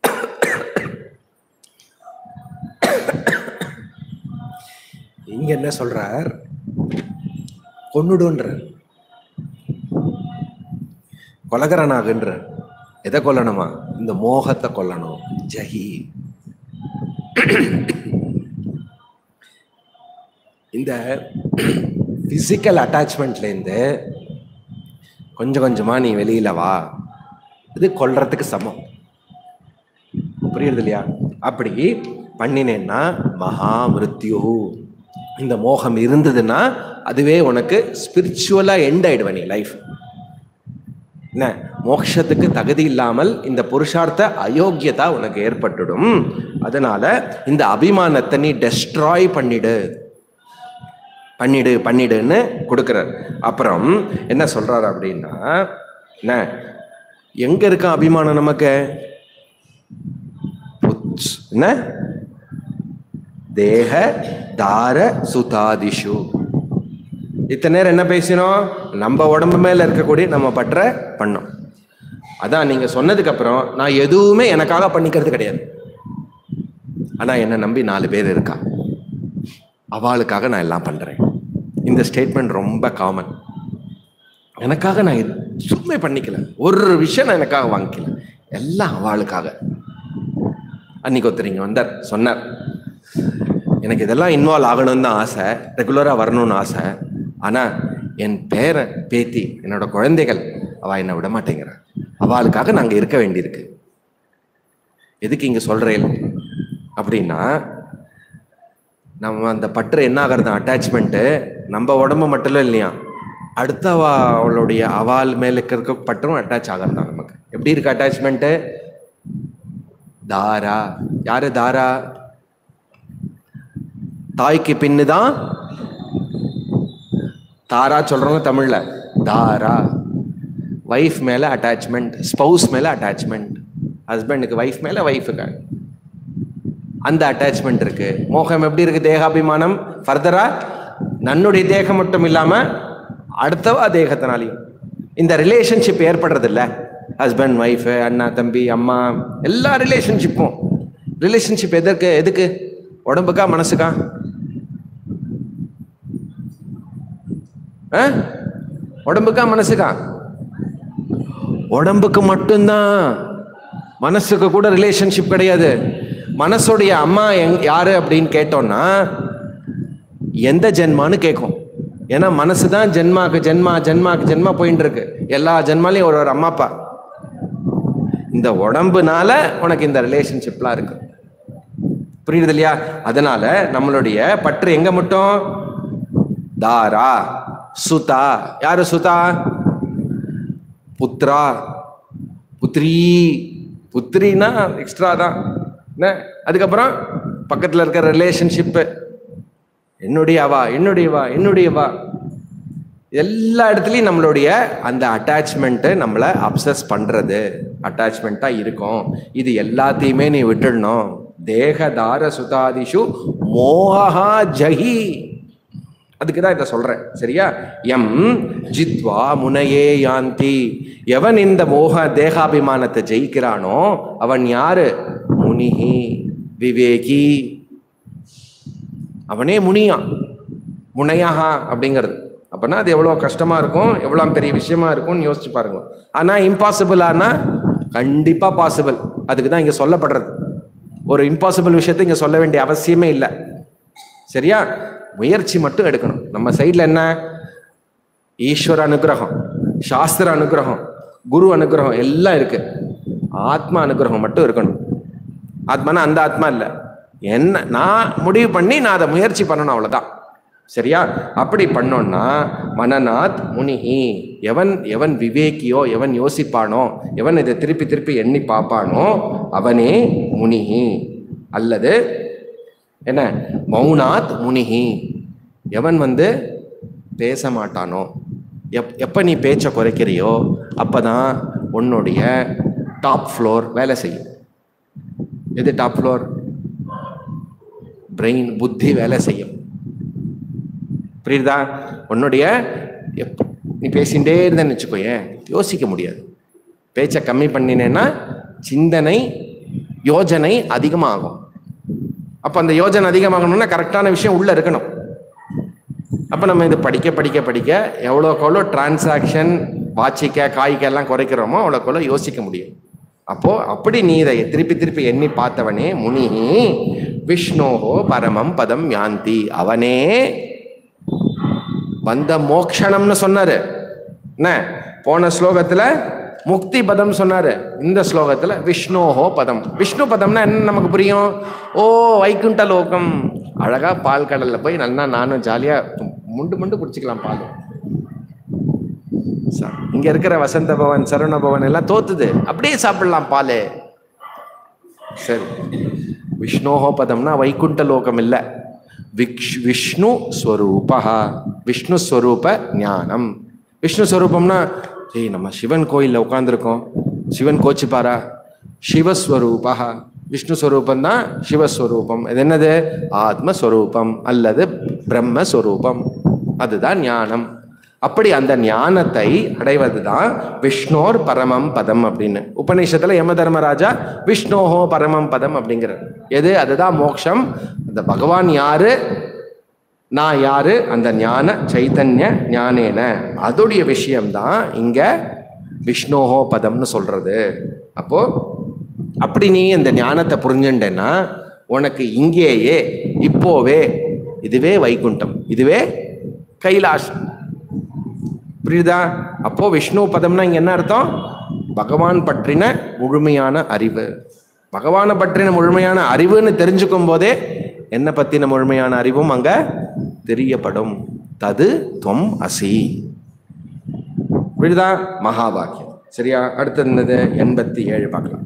இங்க என்ன சொல்றார் கொன்னுடுன்றார் கொலகரனாகுன்ற எதை கொல்லணுமா இந்த மோகத்தை கொல்லணும் ஜஹி இந்த பிசிக்கல் அட்டாச்மெண்ட்ல இருந்து கொஞ்சம் கொஞ்சமா நீ வெளியில வா இது கொல்றதுக்கு சமம் புரியுறது இல்லையா அப்படி பண்ணினேன்னா மகா மிருத்யு இந்த மோகம் இருந்ததுன்னா அதுவே உனக்கு ஸ்பிரிச்சுவலா எண்ட் ஆயிடுவ நீ லைஃப் என்ன மோட்சத்துக்கு தகுதி இல்லாமல் இந்த புருஷார்த்த அயோக்கியதா உனக்கு ஏற்பட்டுடும் அதனால இந்த அபிமானத்தை நீ டெஸ்ட்ராய் பண்ணிடு பண்ணிடு பண்ணிடுன்னு கொடுக்குறார் அப்புறம் என்ன சொல்றாரு அப்படின்னா என்ன எங்க இருக்க அபிமானம் நமக்கு புச், என்ன தேக தார சுதாதிஷு இத்தனை நேரம் என்ன பேசினோம் நம்ம உடம்பு மேல இருக்கக்கூடிய நம்ம பற்ற பண்ணோம் அதான் நீங்க சொன்னதுக்கு அப்புறம் நான் எதுவுமே எனக்காக பண்ணிக்கிறது கிடையாது ஆனா என்ன நம்பி நாலு பேர் இருக்கா அவளுக்காக நான் எல்லாம் பண்றேன் இந்த ஸ்டேட்மெண்ட் ரொம்ப காமன் எனக்காக நான் எதுவுமே பண்ணிக்கல ஒரு விஷயம் நான் எனக்காக வாங்கிக்கல எல்லாம் அவளுக்காக அன்னைக்கு ஒருத்தர் இங்க வந்தார் சொன்னார் எனக்கு இதெல்லாம் இன்வால்வ் ஆகணும்னு தான் ஆசை ரெகுலராக வரணும்னு ஆசை ஆனால் என் பேரன் பேத்தி என்னோட குழந்தைகள் அவள் என்னை விட மாட்டேங்கிறா அவளுக்காக நாங்கள் இருக்க வேண்டியிருக்கு எதுக்கு இங்கே சொல்கிறேன் அப்படின்னா நம்ம அந்த பற்று என்ன ஆகிறது அட்டாச்மெண்ட்டு நம்ம உடம்பு மட்டும் இல்லையா அடுத்த அவ அவளுடைய அவால் மேல இருக்க பற்றும் அட்டாச் ஆகிறது தான் நமக்கு எப்படி இருக்கு அட்டாச்மெண்ட்டு தாரா யாரு தாரா தாய்க்கு பின்னு தான் தாரா சொல்றவங்க தமிழ்ல தாரா வைஃப் மேல அட்டாச்மெண்ட் ஸ்பௌஸ் மேல அட்டாச்மெண்ட் ஹஸ்பண்டுக்கு வைஃப் மேல வைஃபுக்கு அந்த அட்டாச்மெண்ட் இருக்கு மோகம் எப்படி இருக்கு தேகாபிமானம் ஃபர்தரா நன்னுடைய தேகம் மட்டும் இல்லாம அடுத்தவா தேகத்தினாலையும் இந்த ரிலேஷன்ஷிப் ஏற்படுறது இல்ல ஹஸ்பண்ட் ஒய்ஃப் அண்ணா தம்பி அம்மா எல்லா ரிலேஷன்ஷிப்பும் ரிலேஷன்ஷிப் எதற்கு எதுக்கு உடம்புக்கா மனசுக்கா ஆ? உடம்புக்கா மனசுக்கா உடம்புக்கு மட்டும்தான் மனசுக்கு கூட ரிலேஷன்ஷிப் கிடையாது மனசுடைய அம்மா எங் யாரு அப்படின்னு கேட்டோம்னா எந்த ஜென்மான்னு கேட்கும் ஏன்னா மனசு தான் ஜென்மாக்கு ஜென்மா ஜென்மாக்கு ஜென்மா போயிட்டு இருக்கு எல்லா ஜென்மாலையும் ஒரு ஒரு அம்மா அப்பா இந்த உடம்புனால உனக்கு இந்த ரிலேஷன்ஷிப்லாம் இருக்கு புரியுது இல்லையா அதனால நம்மளுடைய பற்று எங்க மட்டும் தாரா சுதா யாரு சுதா புத்ரா புத்ரி புத்ரினா எக்ஸ்ட்ரா தான் என்ன அதுக்கப்புறம் பக்கத்துல இருக்கிற ரிலேஷன்ஷிப்பு என்னுடையவா என்னுடையவா என்னுடையவா எல்லா இடத்துலையும் நம்மளுடைய அந்த அட்டாச்மெண்ட்டு நம்மளை அப்சஸ் பண்றது அட்டாச்மெண்ட்டா இருக்கும் இது எல்லாத்தையுமே நீ விட்டுடணும் தேகதார சுதாதிஷு மோகா ஜஹி அதுக்கு தான் இதை சொல்றேன் சரியா எம் ஜித்வா முனையே யாந்தி எவன் இந்த மோக தேகாபிமானத்தை ஜெயிக்கிறானோ அவன் யாரு முனிஹி விவேகி அவனே முனியான் முனையாகா அப்படிங்கிறது அப்பனா அது எவ்வளோ கஷ்டமா இருக்கும் எவ்வளோ பெரிய விஷயமா இருக்கும்னு யோசிச்சு பாருங்க ஆனா இம்பாசிபிளானா கண்டிப்பா பாசிபிள் அதுக்கு தான் இங்க சொல்லப்படுறது ஒரு இம்பாசிபிள் விஷயத்தை இங்க சொல்ல வேண்டிய அவசியமே இல்லை சரியா முயற்சி மட்டும் எடுக்கணும் நம்ம சைடில் என்ன ஈஸ்வர அனுகிரகம் சாஸ்திர அனுகிரகம் குரு அனுகிரகம் எல்லாம் இருக்கு ஆத்மா அனுகிரகம் மட்டும் இருக்கணும் ஆத்மானா அந்த ஆத்மா இல்லை என்ன நான் முடிவு பண்ணி நான் அதை முயற்சி பண்ணணும் அவ்வளவுதான் சரியா அப்படி பண்ணோம்னா மனநாத் முனிஹி எவன் எவன் விவேக்கியோ எவன் யோசிப்பானோ எவன் இதை திருப்பி திருப்பி எண்ணி பார்ப்பானோ அவனே முனிஹி அல்லது என்ன மௌனாத் முனிஹி எவன் வந்து பேச மாட்டானோ எப் எப்போ நீ பேச்சை குறைக்கிறியோ அப்போ தான் உன்னுடைய டாப் ஃப்ளோர் வேலை செய்யும் எது டாப் ஃப்ளோர் பிரெயின் புத்தி வேலை செய்யும் புரியுதா உன்னுடைய எப் நீ பேசிகிட்டே இருந்தேன்னு வச்சுக்கோயேன் யோசிக்க முடியாது பேச்சை கம்மி பண்ணினேன்னா சிந்தனை யோஜனை அதிகமாகும் அப்போ அந்த யோஜனை அதிகமாகணும்னா கரெக்டான விஷயம் உள்ளே இருக்கணும் அப்போ நம்ம இது படிக்க படிக்க படிக்க எவ்வளோக்கு எவ்வளோ டிரான்சாக்ஷன் வாச்சிக்க காய்க்க எல்லாம் குறைக்கிறோமோ அவ்வளோக்கு எவ்வளோ யோசிக்க முடியும் அப்போ அப்படி நீ இதை திருப்பி திருப்பி எண்ணி பார்த்தவனே முனி விஷ்ணோஹோ பரமம் பதம் யாந்தி அவனே வந்த மோக்ஷணம்னு சொன்னாரு என்ன போன ஸ்லோகத்துல முக்தி பதம் சொன்னாரு இந்த ஸ்லோகத்துல விஷ்ணோஹோ பதம் விஷ்ணு பதம்னா என்ன நமக்கு புரியும் ஓ வைகுண்ட லோகம் அழகா பால் கடல்ல போய் நல்லா நானும் ஜாலியா முண்டு முண்டு குடிச்சுக்கலாம் பால் ச- இங்க இருக்கிற வசந்த பவன் சரவண பவன் எல்லாம் தோத்துது அப்படியே சாப்பிடலாம் பால் சரி விஷ்ணோஹோ பதம்னா வைகுண்ட லோகம் இல்லை விக்ஷ் விஷ்ணு ஸ்வரூபா விஷ்ணு ஸ்வரூப ஞானம் விஷ்ணு ஸ்வரூபம்னா ஏய் நம்ம சிவன் கோயிலில் உட்காந்துருக்கோம் சிவன் கோச்சிப்பாரா சிவஸ்வரூபா விஷ்ணு ஸ்வரூபம் தான் சிவஸ்வரூபம் இது என்னது ஆத்மஸ்வரூபம் அல்லது பிரம்மஸ்வரூபம் அதுதான் ஞானம் அப்படி அந்த ஞானத்தை அடைவது தான் விஷ்ணோர் பரமம் பதம் அப்படின்னு உபநிஷத்துல யம தர்மராஜா விஷ்ணோஹோ பரமம் பதம் அப்படிங்கிறார் எது அதுதான் மோக்ஷம் அந்த பகவான் யாரு நான் யாரு அந்த ஞான சைத்தன்ய ஞானேன அதோடைய விஷயம்தான் இங்க விஷ்ணோஹோ பதம்னு சொல்றது அப்போ அப்படி நீ இந்த ஞானத்தை புரிஞ்சுட்டேன்னா உனக்கு இங்கேயே இப்போவே இதுவே வைகுண்டம் இதுவே கைலாசம் புரியுதா அப்போ விஷ்ணு பதம்னா இங்க என்ன அர்த்தம் பகவான் பற்றின முழுமையான அறிவு பகவானை பற்றின முழுமையான அறிவுன்னு தெரிஞ்சுக்கும் போதே என்ன பத்தின முழுமையான அறிவும் அங்க தெரியப்படும் தது தொம் அசி புரியுதா மகா வாக்கியம் சரியா அடுத்தது என்னது எண்பத்தி ஏழு பார்க்கலாம்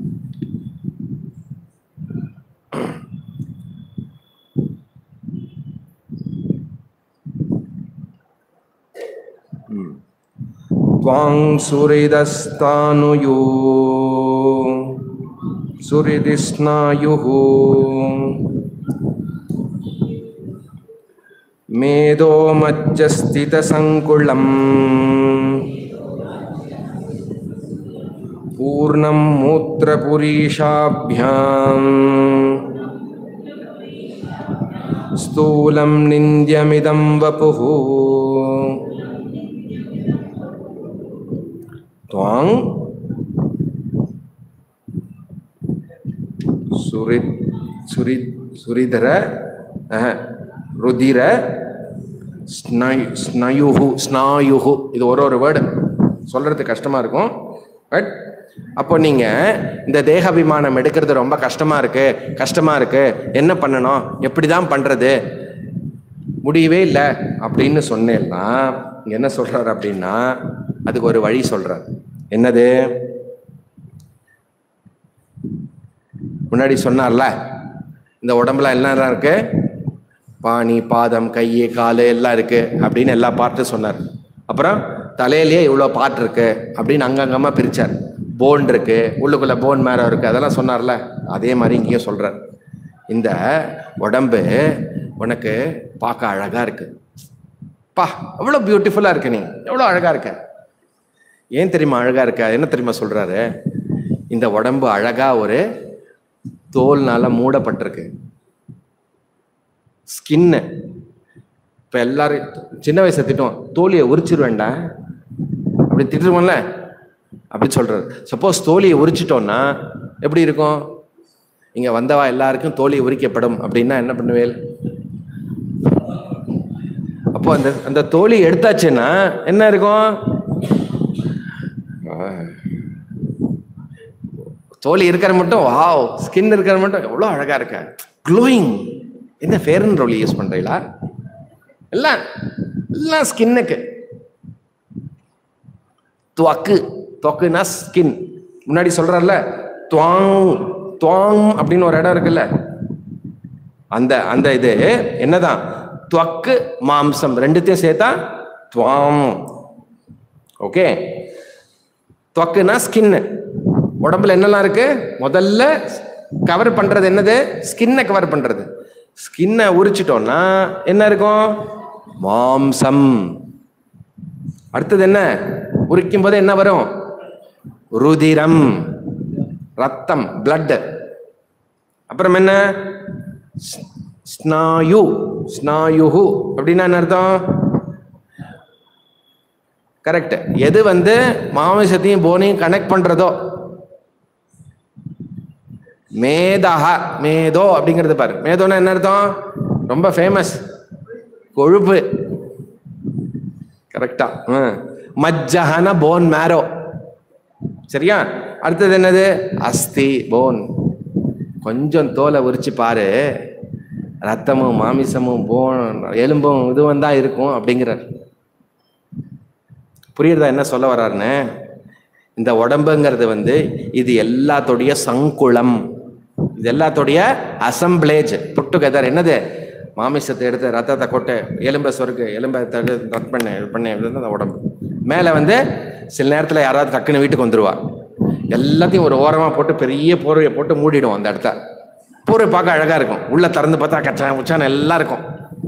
त्वां सुहृदस्तानुयो सुहृदिस्नायुः मेदो मज्जस्थितसङ्कुलम् पूर्णं मूत्रपुरीषाभ्याम् स्थूलं निन्द्यमिदं वपुः त्वां சுரித் சுரித் சுரிதர அஹ, ருதிர ஸ்னய் ஸ்னயுஹு ஸ்நாயுஹு இது ஒரு ஒரு வேர்டு சொல்றது கஷ்டமா இருக்கும் பட் அப்போ நீங்க இந்த தேகாபிமானம் எடுக்கிறது ரொம்ப கஷ்டமா இருக்கு கஷ்டமா இருக்கு என்ன பண்ணணும் எப்படி தான் பண்றது முடியவே இல்லை அப்படின்னு சொன்னேன்னா இங்க என்ன சொல்றாரு அப்படின்னா அதுக்கு ஒரு வழி சொல்றார் என்னது முன்னாடி சொன்னார்ல இந்த உடம்புல எல்லாம் இருக்கு பாணி பாதம் கை காலு எல்லாம் இருக்கு அப்படின்னு எல்லா பார்ட்டும் சொன்னார் அப்புறம் தலையிலேயே இவ்வளோ பார்ட் இருக்கு அப்படின்னு அங்கங்கமா பிரிச்சார் போன் இருக்கு உள்ளுக்குள்ள போன் மேரோ இருக்கு அதெல்லாம் சொன்னார்ல அதே மாதிரி இங்கேயும் சொல்றார் இந்த உடம்பு உனக்கு பார்க்க அழகா இருக்கு பா எவ்வளோ பியூட்டிஃபுல்லா இருக்க நீ எவ்வளோ அழகா இருக்க ஏன் தெரியுமா அழகா இருக்க என்ன தெரியுமா சொல்றாரு இந்த உடம்பு அழகா ஒரு தோல்னால மூடப்பட்டிருக்கு ஸ்கின்னு இப்போ எல்லாரும் சின்ன வயசுல திட்டுவோம் தோலியை உரிச்சிருவேண்டா அப்படி திட்டுருவோம்ல அப்படி சொல்றாரு சப்போஸ் தோலியை உரிச்சிட்டோம்னா எப்படி இருக்கும் இங்க வந்தவா எல்லாருக்கும் தோலி உரிக்கப்படும் அப்படின்னா என்ன பண்ணுவேல் அப்போ அந்த அந்த தோலி எடுத்தாச்சுன்னா என்ன இருக்கும் ஆ. தோலி இருக்கிற மட்டும் வாவ் ஸ்கின் இருக்கிற மட்டும் எவ்வளோ அழகா இருக்க க்ளோயிங் என்ன ஃபேர் அண்ட் லவ்லி யூஸ் பண்றீங்களா எல்லாம் எல்லாம் ஸ்கின்னுக்கு துவக்கு துவக்குனா ஸ்கின் முன்னாடி சொல்றாருல துவாங் துவாங் அப்படின்னு ஒரு இடம் இருக்குல்ல அந்த அந்த இது என்னதான் துவக்கு மாம்சம் ரெண்டுத்தையும் சேர்த்தா துவாம் ஓகே தொக்குனா ஸ்கின்னு உடம்புல என்னெல்லாம் இருக்கு முதல்ல கவர் பண்றது என்னது ஸ்கின்னை கவர் பண்றது ஸ்கின்னை உரிச்சிட்டோம்னா என்ன இருக்கும் மாம்சம் அடுத்தது என்ன உரிக்கும் போது என்ன வரும் ருதிரம் ரத்தம் blood அப்புறம் என்ன ஸ்- ஸ்நாயு ஸ்நாயுஹு அப்படின்னா என்ன அர்த்தம் கரெக்ட் எது வந்து மாமிசத்தையும் போனையும் கனெக்ட் பண்றதோ மேதஹ மேதோ அப்படிங்கிறது பாரு மேதோன்னா என்ன அர்த்தம் ரொம்ப ஃபேமஸ் கொழுப்பு கரெக்டா மஜ்ஜஹன போன் மேரோ சரியா அடுத்தது என்னது அஸ்தி போன் கொஞ்சம் தோலை உரிச்சு பாரு ரத்தமும் மாமிசமும் போன் எலும்பும் இதுவும் தான் இருக்கும் அப்படிங்கிறார் புரியுறதா என்ன சொல்ல வர்றாருன்னு இந்த உடம்புங்கிறது வந்து இது எல்லாத்தோடைய சங்குளம் இது எல்லாத்தோடைய அசம்பிளேஜ் புட் டுகெதர் என்னது மாமிசத்தை எடுத்து ரத்தத்தை கொட்டு எலும்பை சொருக்கு எலும்பை தடு ரத் பண்ணு இது பண்ணு இதுதான் அந்த உடம்பு மேலே வந்து சில நேரத்தில் யாராவது டக்குன்னு வீட்டுக்கு வந்துருவா எல்லாத்தையும் ஒரு ஓரமாக போட்டு பெரிய போர்வையை போட்டு மூடிடும் அந்த இடத்த போர்வை பார்க்க அழகாக இருக்கும் உள்ள திறந்து பார்த்தா கச்சா உச்சான எல்லாம் இருக்கும்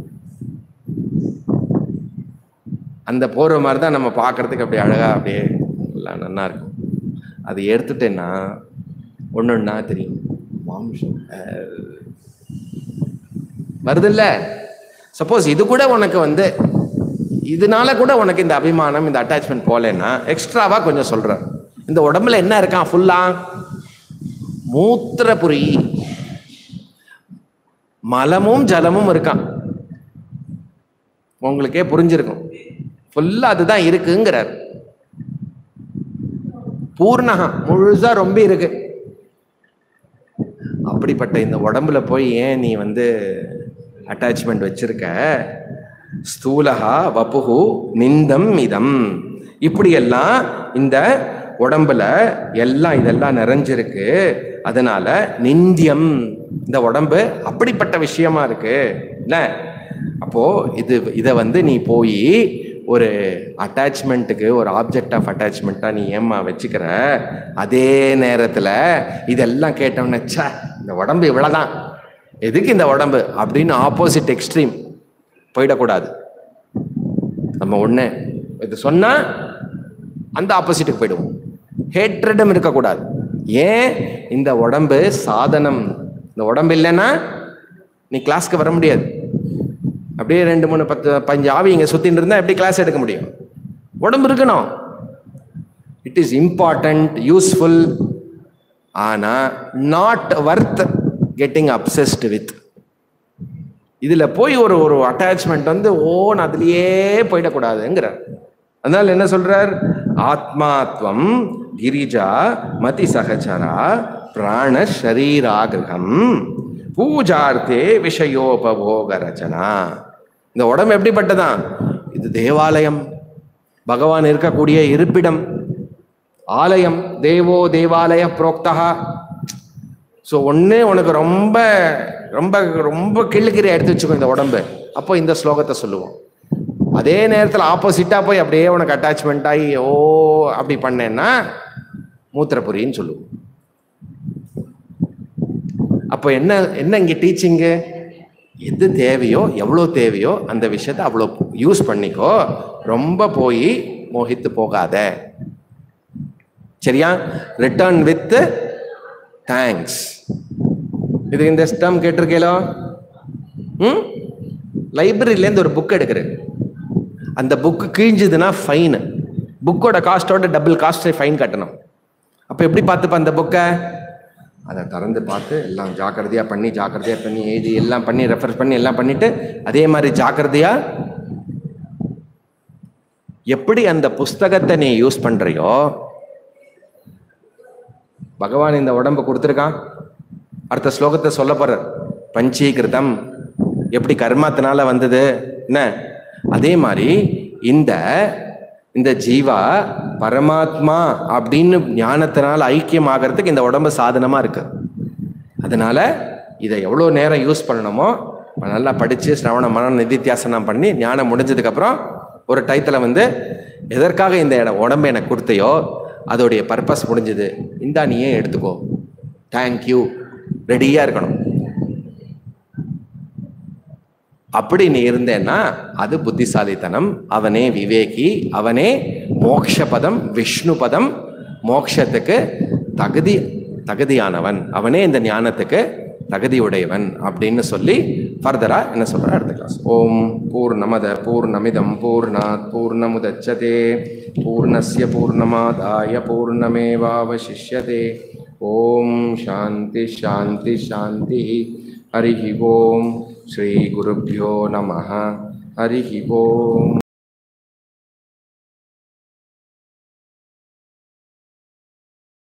அந்த போர்வை மாதிரி தான் நம்ம பார்க்கறதுக்கு அப்படியே அழகாக அப்படியே எல்லாம் நல்லா இருக்கும் அது எடுத்துட்டேன்னா ஒன்று ஒன்றா தெரியும் மாம்சம் அஹ், வருதுல்ல சப்போஸ் இது கூட உனக்கு வந்து இதனால கூட உனக்கு இந்த அபிமானம் இந்த அட்டாச்மெண்ட் போகலன்னா எக்ஸ்ட்ராவா கொஞ்சம் சொல்றேன் இந்த உடம்புல என்ன இருக்கான் ஃபுல்லா மூத்திரபுரி மலமும் ஜலமும் இருக்கான் உங்களுக்கே புரிஞ்சிருக்கும் ஃபுல்லா அதுதான் இருக்குங்கிறார் பூர்ணகம் முழுசா ரொம்ப இருக்கு அப்படிப்பட்ட இந்த உடம்புல போய் ஏன் நீ வந்து அட்டாச்மெண்ட் வச்சிருக்க ஸ்தூலகா வப்புகு நிந்தம் இதம் இப்படியெல்லாம் இந்த உடம்புல எல்லாம் இதெல்லாம் நிறைஞ்சிருக்கு அதனால நிந்தியம் இந்த உடம்பு அப்படிப்பட்ட விஷயமா இருக்கு இல்ல அப்போ இது இதை வந்து நீ போய் ஒரு அட்டாச்மெண்ட்டுக்கு ஒரு ஆப்ஜெக்ட் ஆஃப் அட்டாச்மெண்ட்டாக நீ ஏம்மா வச்சுக்கிற அதே நேரத்தில் இதெல்லாம் கேட்டோன்னே ச்சே இந்த உடம்பு இவ்வளோதான் எதுக்கு இந்த உடம்பு அப்படின்னு ஆப்போசிட் எக்ஸ்ட்ரீம் போயிடக்கூடாது நம்ம ஒன்று இது சொன்னால் அந்த ஆப்போசிட்டுக்கு போயிடுவோம் ஹேட்ரடும் இருக்கக்கூடாது ஏன் இந்த உடம்பு சாதனம் இந்த உடம்பு இல்லைன்னா நீ கிளாஸ்க்கு வர முடியாது அப்படியே ரெண்டு மூணு பத்து பஞ்சு ஆவி இங்கே சுத்தின்னு இருந்தா எப்படி கிளாஸ் எடுக்க முடியும் உடம்பு இருக்கணும் இட் இஸ் இம்பார்ட்டன்ட் யூஸ்ஃபுல் ஆனா not worth getting obsessed with இதுல போய் ஒரு ஒரு அட்டாச்மெண்ட் வந்து ஓன் அதுலயே போயிடக்கூடாதுங்கிறார் அதனால என்ன சொல்றார் ஆத்மாத்வம் கிரிஜா மதி சகச்சரா பிராண ஷரீராகிரகம் பூஜார்த்தே விஷயோபபோக ரச்சனா இந்த உடம்பு எப்படிப்பட்டதான் இது தேவாலயம் பகவான் இருக்கக்கூடிய இருப்பிடம் ஆலயம் தேவோ தேவாலய புரோக்தா ஸோ ஒன்று உனக்கு ரொம்ப ரொம்ப ரொம்ப கிள்ளுக்கிறியா எடுத்து வச்சுக்கோ இந்த உடம்பு அப்போ இந்த ஸ்லோகத்தை சொல்லுவோம் அதே நேரத்தில் ஆப்போசிட்டாக போய் அப்படியே உனக்கு அட்டாச்மெண்ட் ஆகி ஓ அப்படி பண்ணேன்னா மூத்திரப்புரின்னு சொல்லுவோம் அப்போ என்ன என்ன இங்கே டீச்சிங்கு எது தேவையோ எவ்வளோ தேவையோ அந்த விஷயத்தை அவ்வளோ யூஸ் பண்ணிக்கோ ரொம்ப போய் மோகித்து போகாத சரியா ரிட்டர்ன் வித் தேங்க்ஸ் இது இந்த ஸ்டம் கேட்டிருக்கேலோ ம் லைப்ரரியிலேருந்து ஒரு புக் எடுக்கிறேன் அந்த புக்கு கிழிஞ்சதுன்னா ஃபைனு புக்கோட காஸ்ட்டோட டபுள் காஸ்ட் ஃபைன் கட்டணும் அப்போ எப்படி பார்த்துப்ப அந்த புக்கை அதை திறந்து பார்த்து எல்லாம் ஜாக்கிரதையாக பண்ணி ஜாக்கிரதையாக பண்ணி எழுதி எல்லாம் பண்ணி ரெஃபர் பண்ணி எல்லாம் பண்ணிட்டு அதே மாதிரி ஜாக்கிரதையா எப்படி அந்த புஸ்தகத்தை நீ யூஸ் பண்றியோ பகவான் இந்த உடம்பை கொடுத்துருக்கான் அடுத்த ஸ்லோகத்தை சொல்ல போறார் பஞ்சீகிருதம் எப்படி கர்மத்தினால வந்தது என்ன அதே மாதிரி இந்த இந்த ஜீவா பரமாத்மா அப்படின்னு ஞானத்தினால ஐக்கியம் ஆகிறதுக்கு இந்த உடம்பு சாதனமா இருக்கு அதனால இதை எவ்வளோ நேரம் யூஸ் பண்ணணுமோ நல்லா படிச்சு சிரவண மன நிதித்தியாசனம் பண்ணி ஞானம் முடிஞ்சதுக்கு அப்புறம் ஒரு டயத்தில் வந்து எதற்காக இந்த இடம் உடம்பு எனக்கு கொடுத்தையோ அதோடைய பர்பஸ் முடிஞ்சது இந்தா நீயே எடுத்துக்கோ தேங்க்யூ ரெடியாக இருக்கணும் அப்படி நீ இருந்தேன்னா அது புத்திசாலித்தனம் அவனே விவேகி அவனே மோக்ஷபதம் விஷ்ணு பதம் மோக்ஷத்துக்கு தகுதி தகுதியானவன் அவனே இந்த ஞானத்துக்கு தகுதியுடையவன் அப்படின்னு சொல்லி ஃபர்தரா என்ன சொல்ற அடுத்த கிளாஸ் ஓம் பூர்ணமத பூர்ணமிதம் பூர்ணாத் பூர்ணமுதச்சதே பூர்ணஸ்ய பூர்ணமாதாய பூர்ணமேவாவசிஷ்யதே ஓம் சாந்தி சாந்தி சாந்தி ஹரிஹி ஓம் ஸ்ரீ குருப்பியோ நம ஹரிஹி ஓம்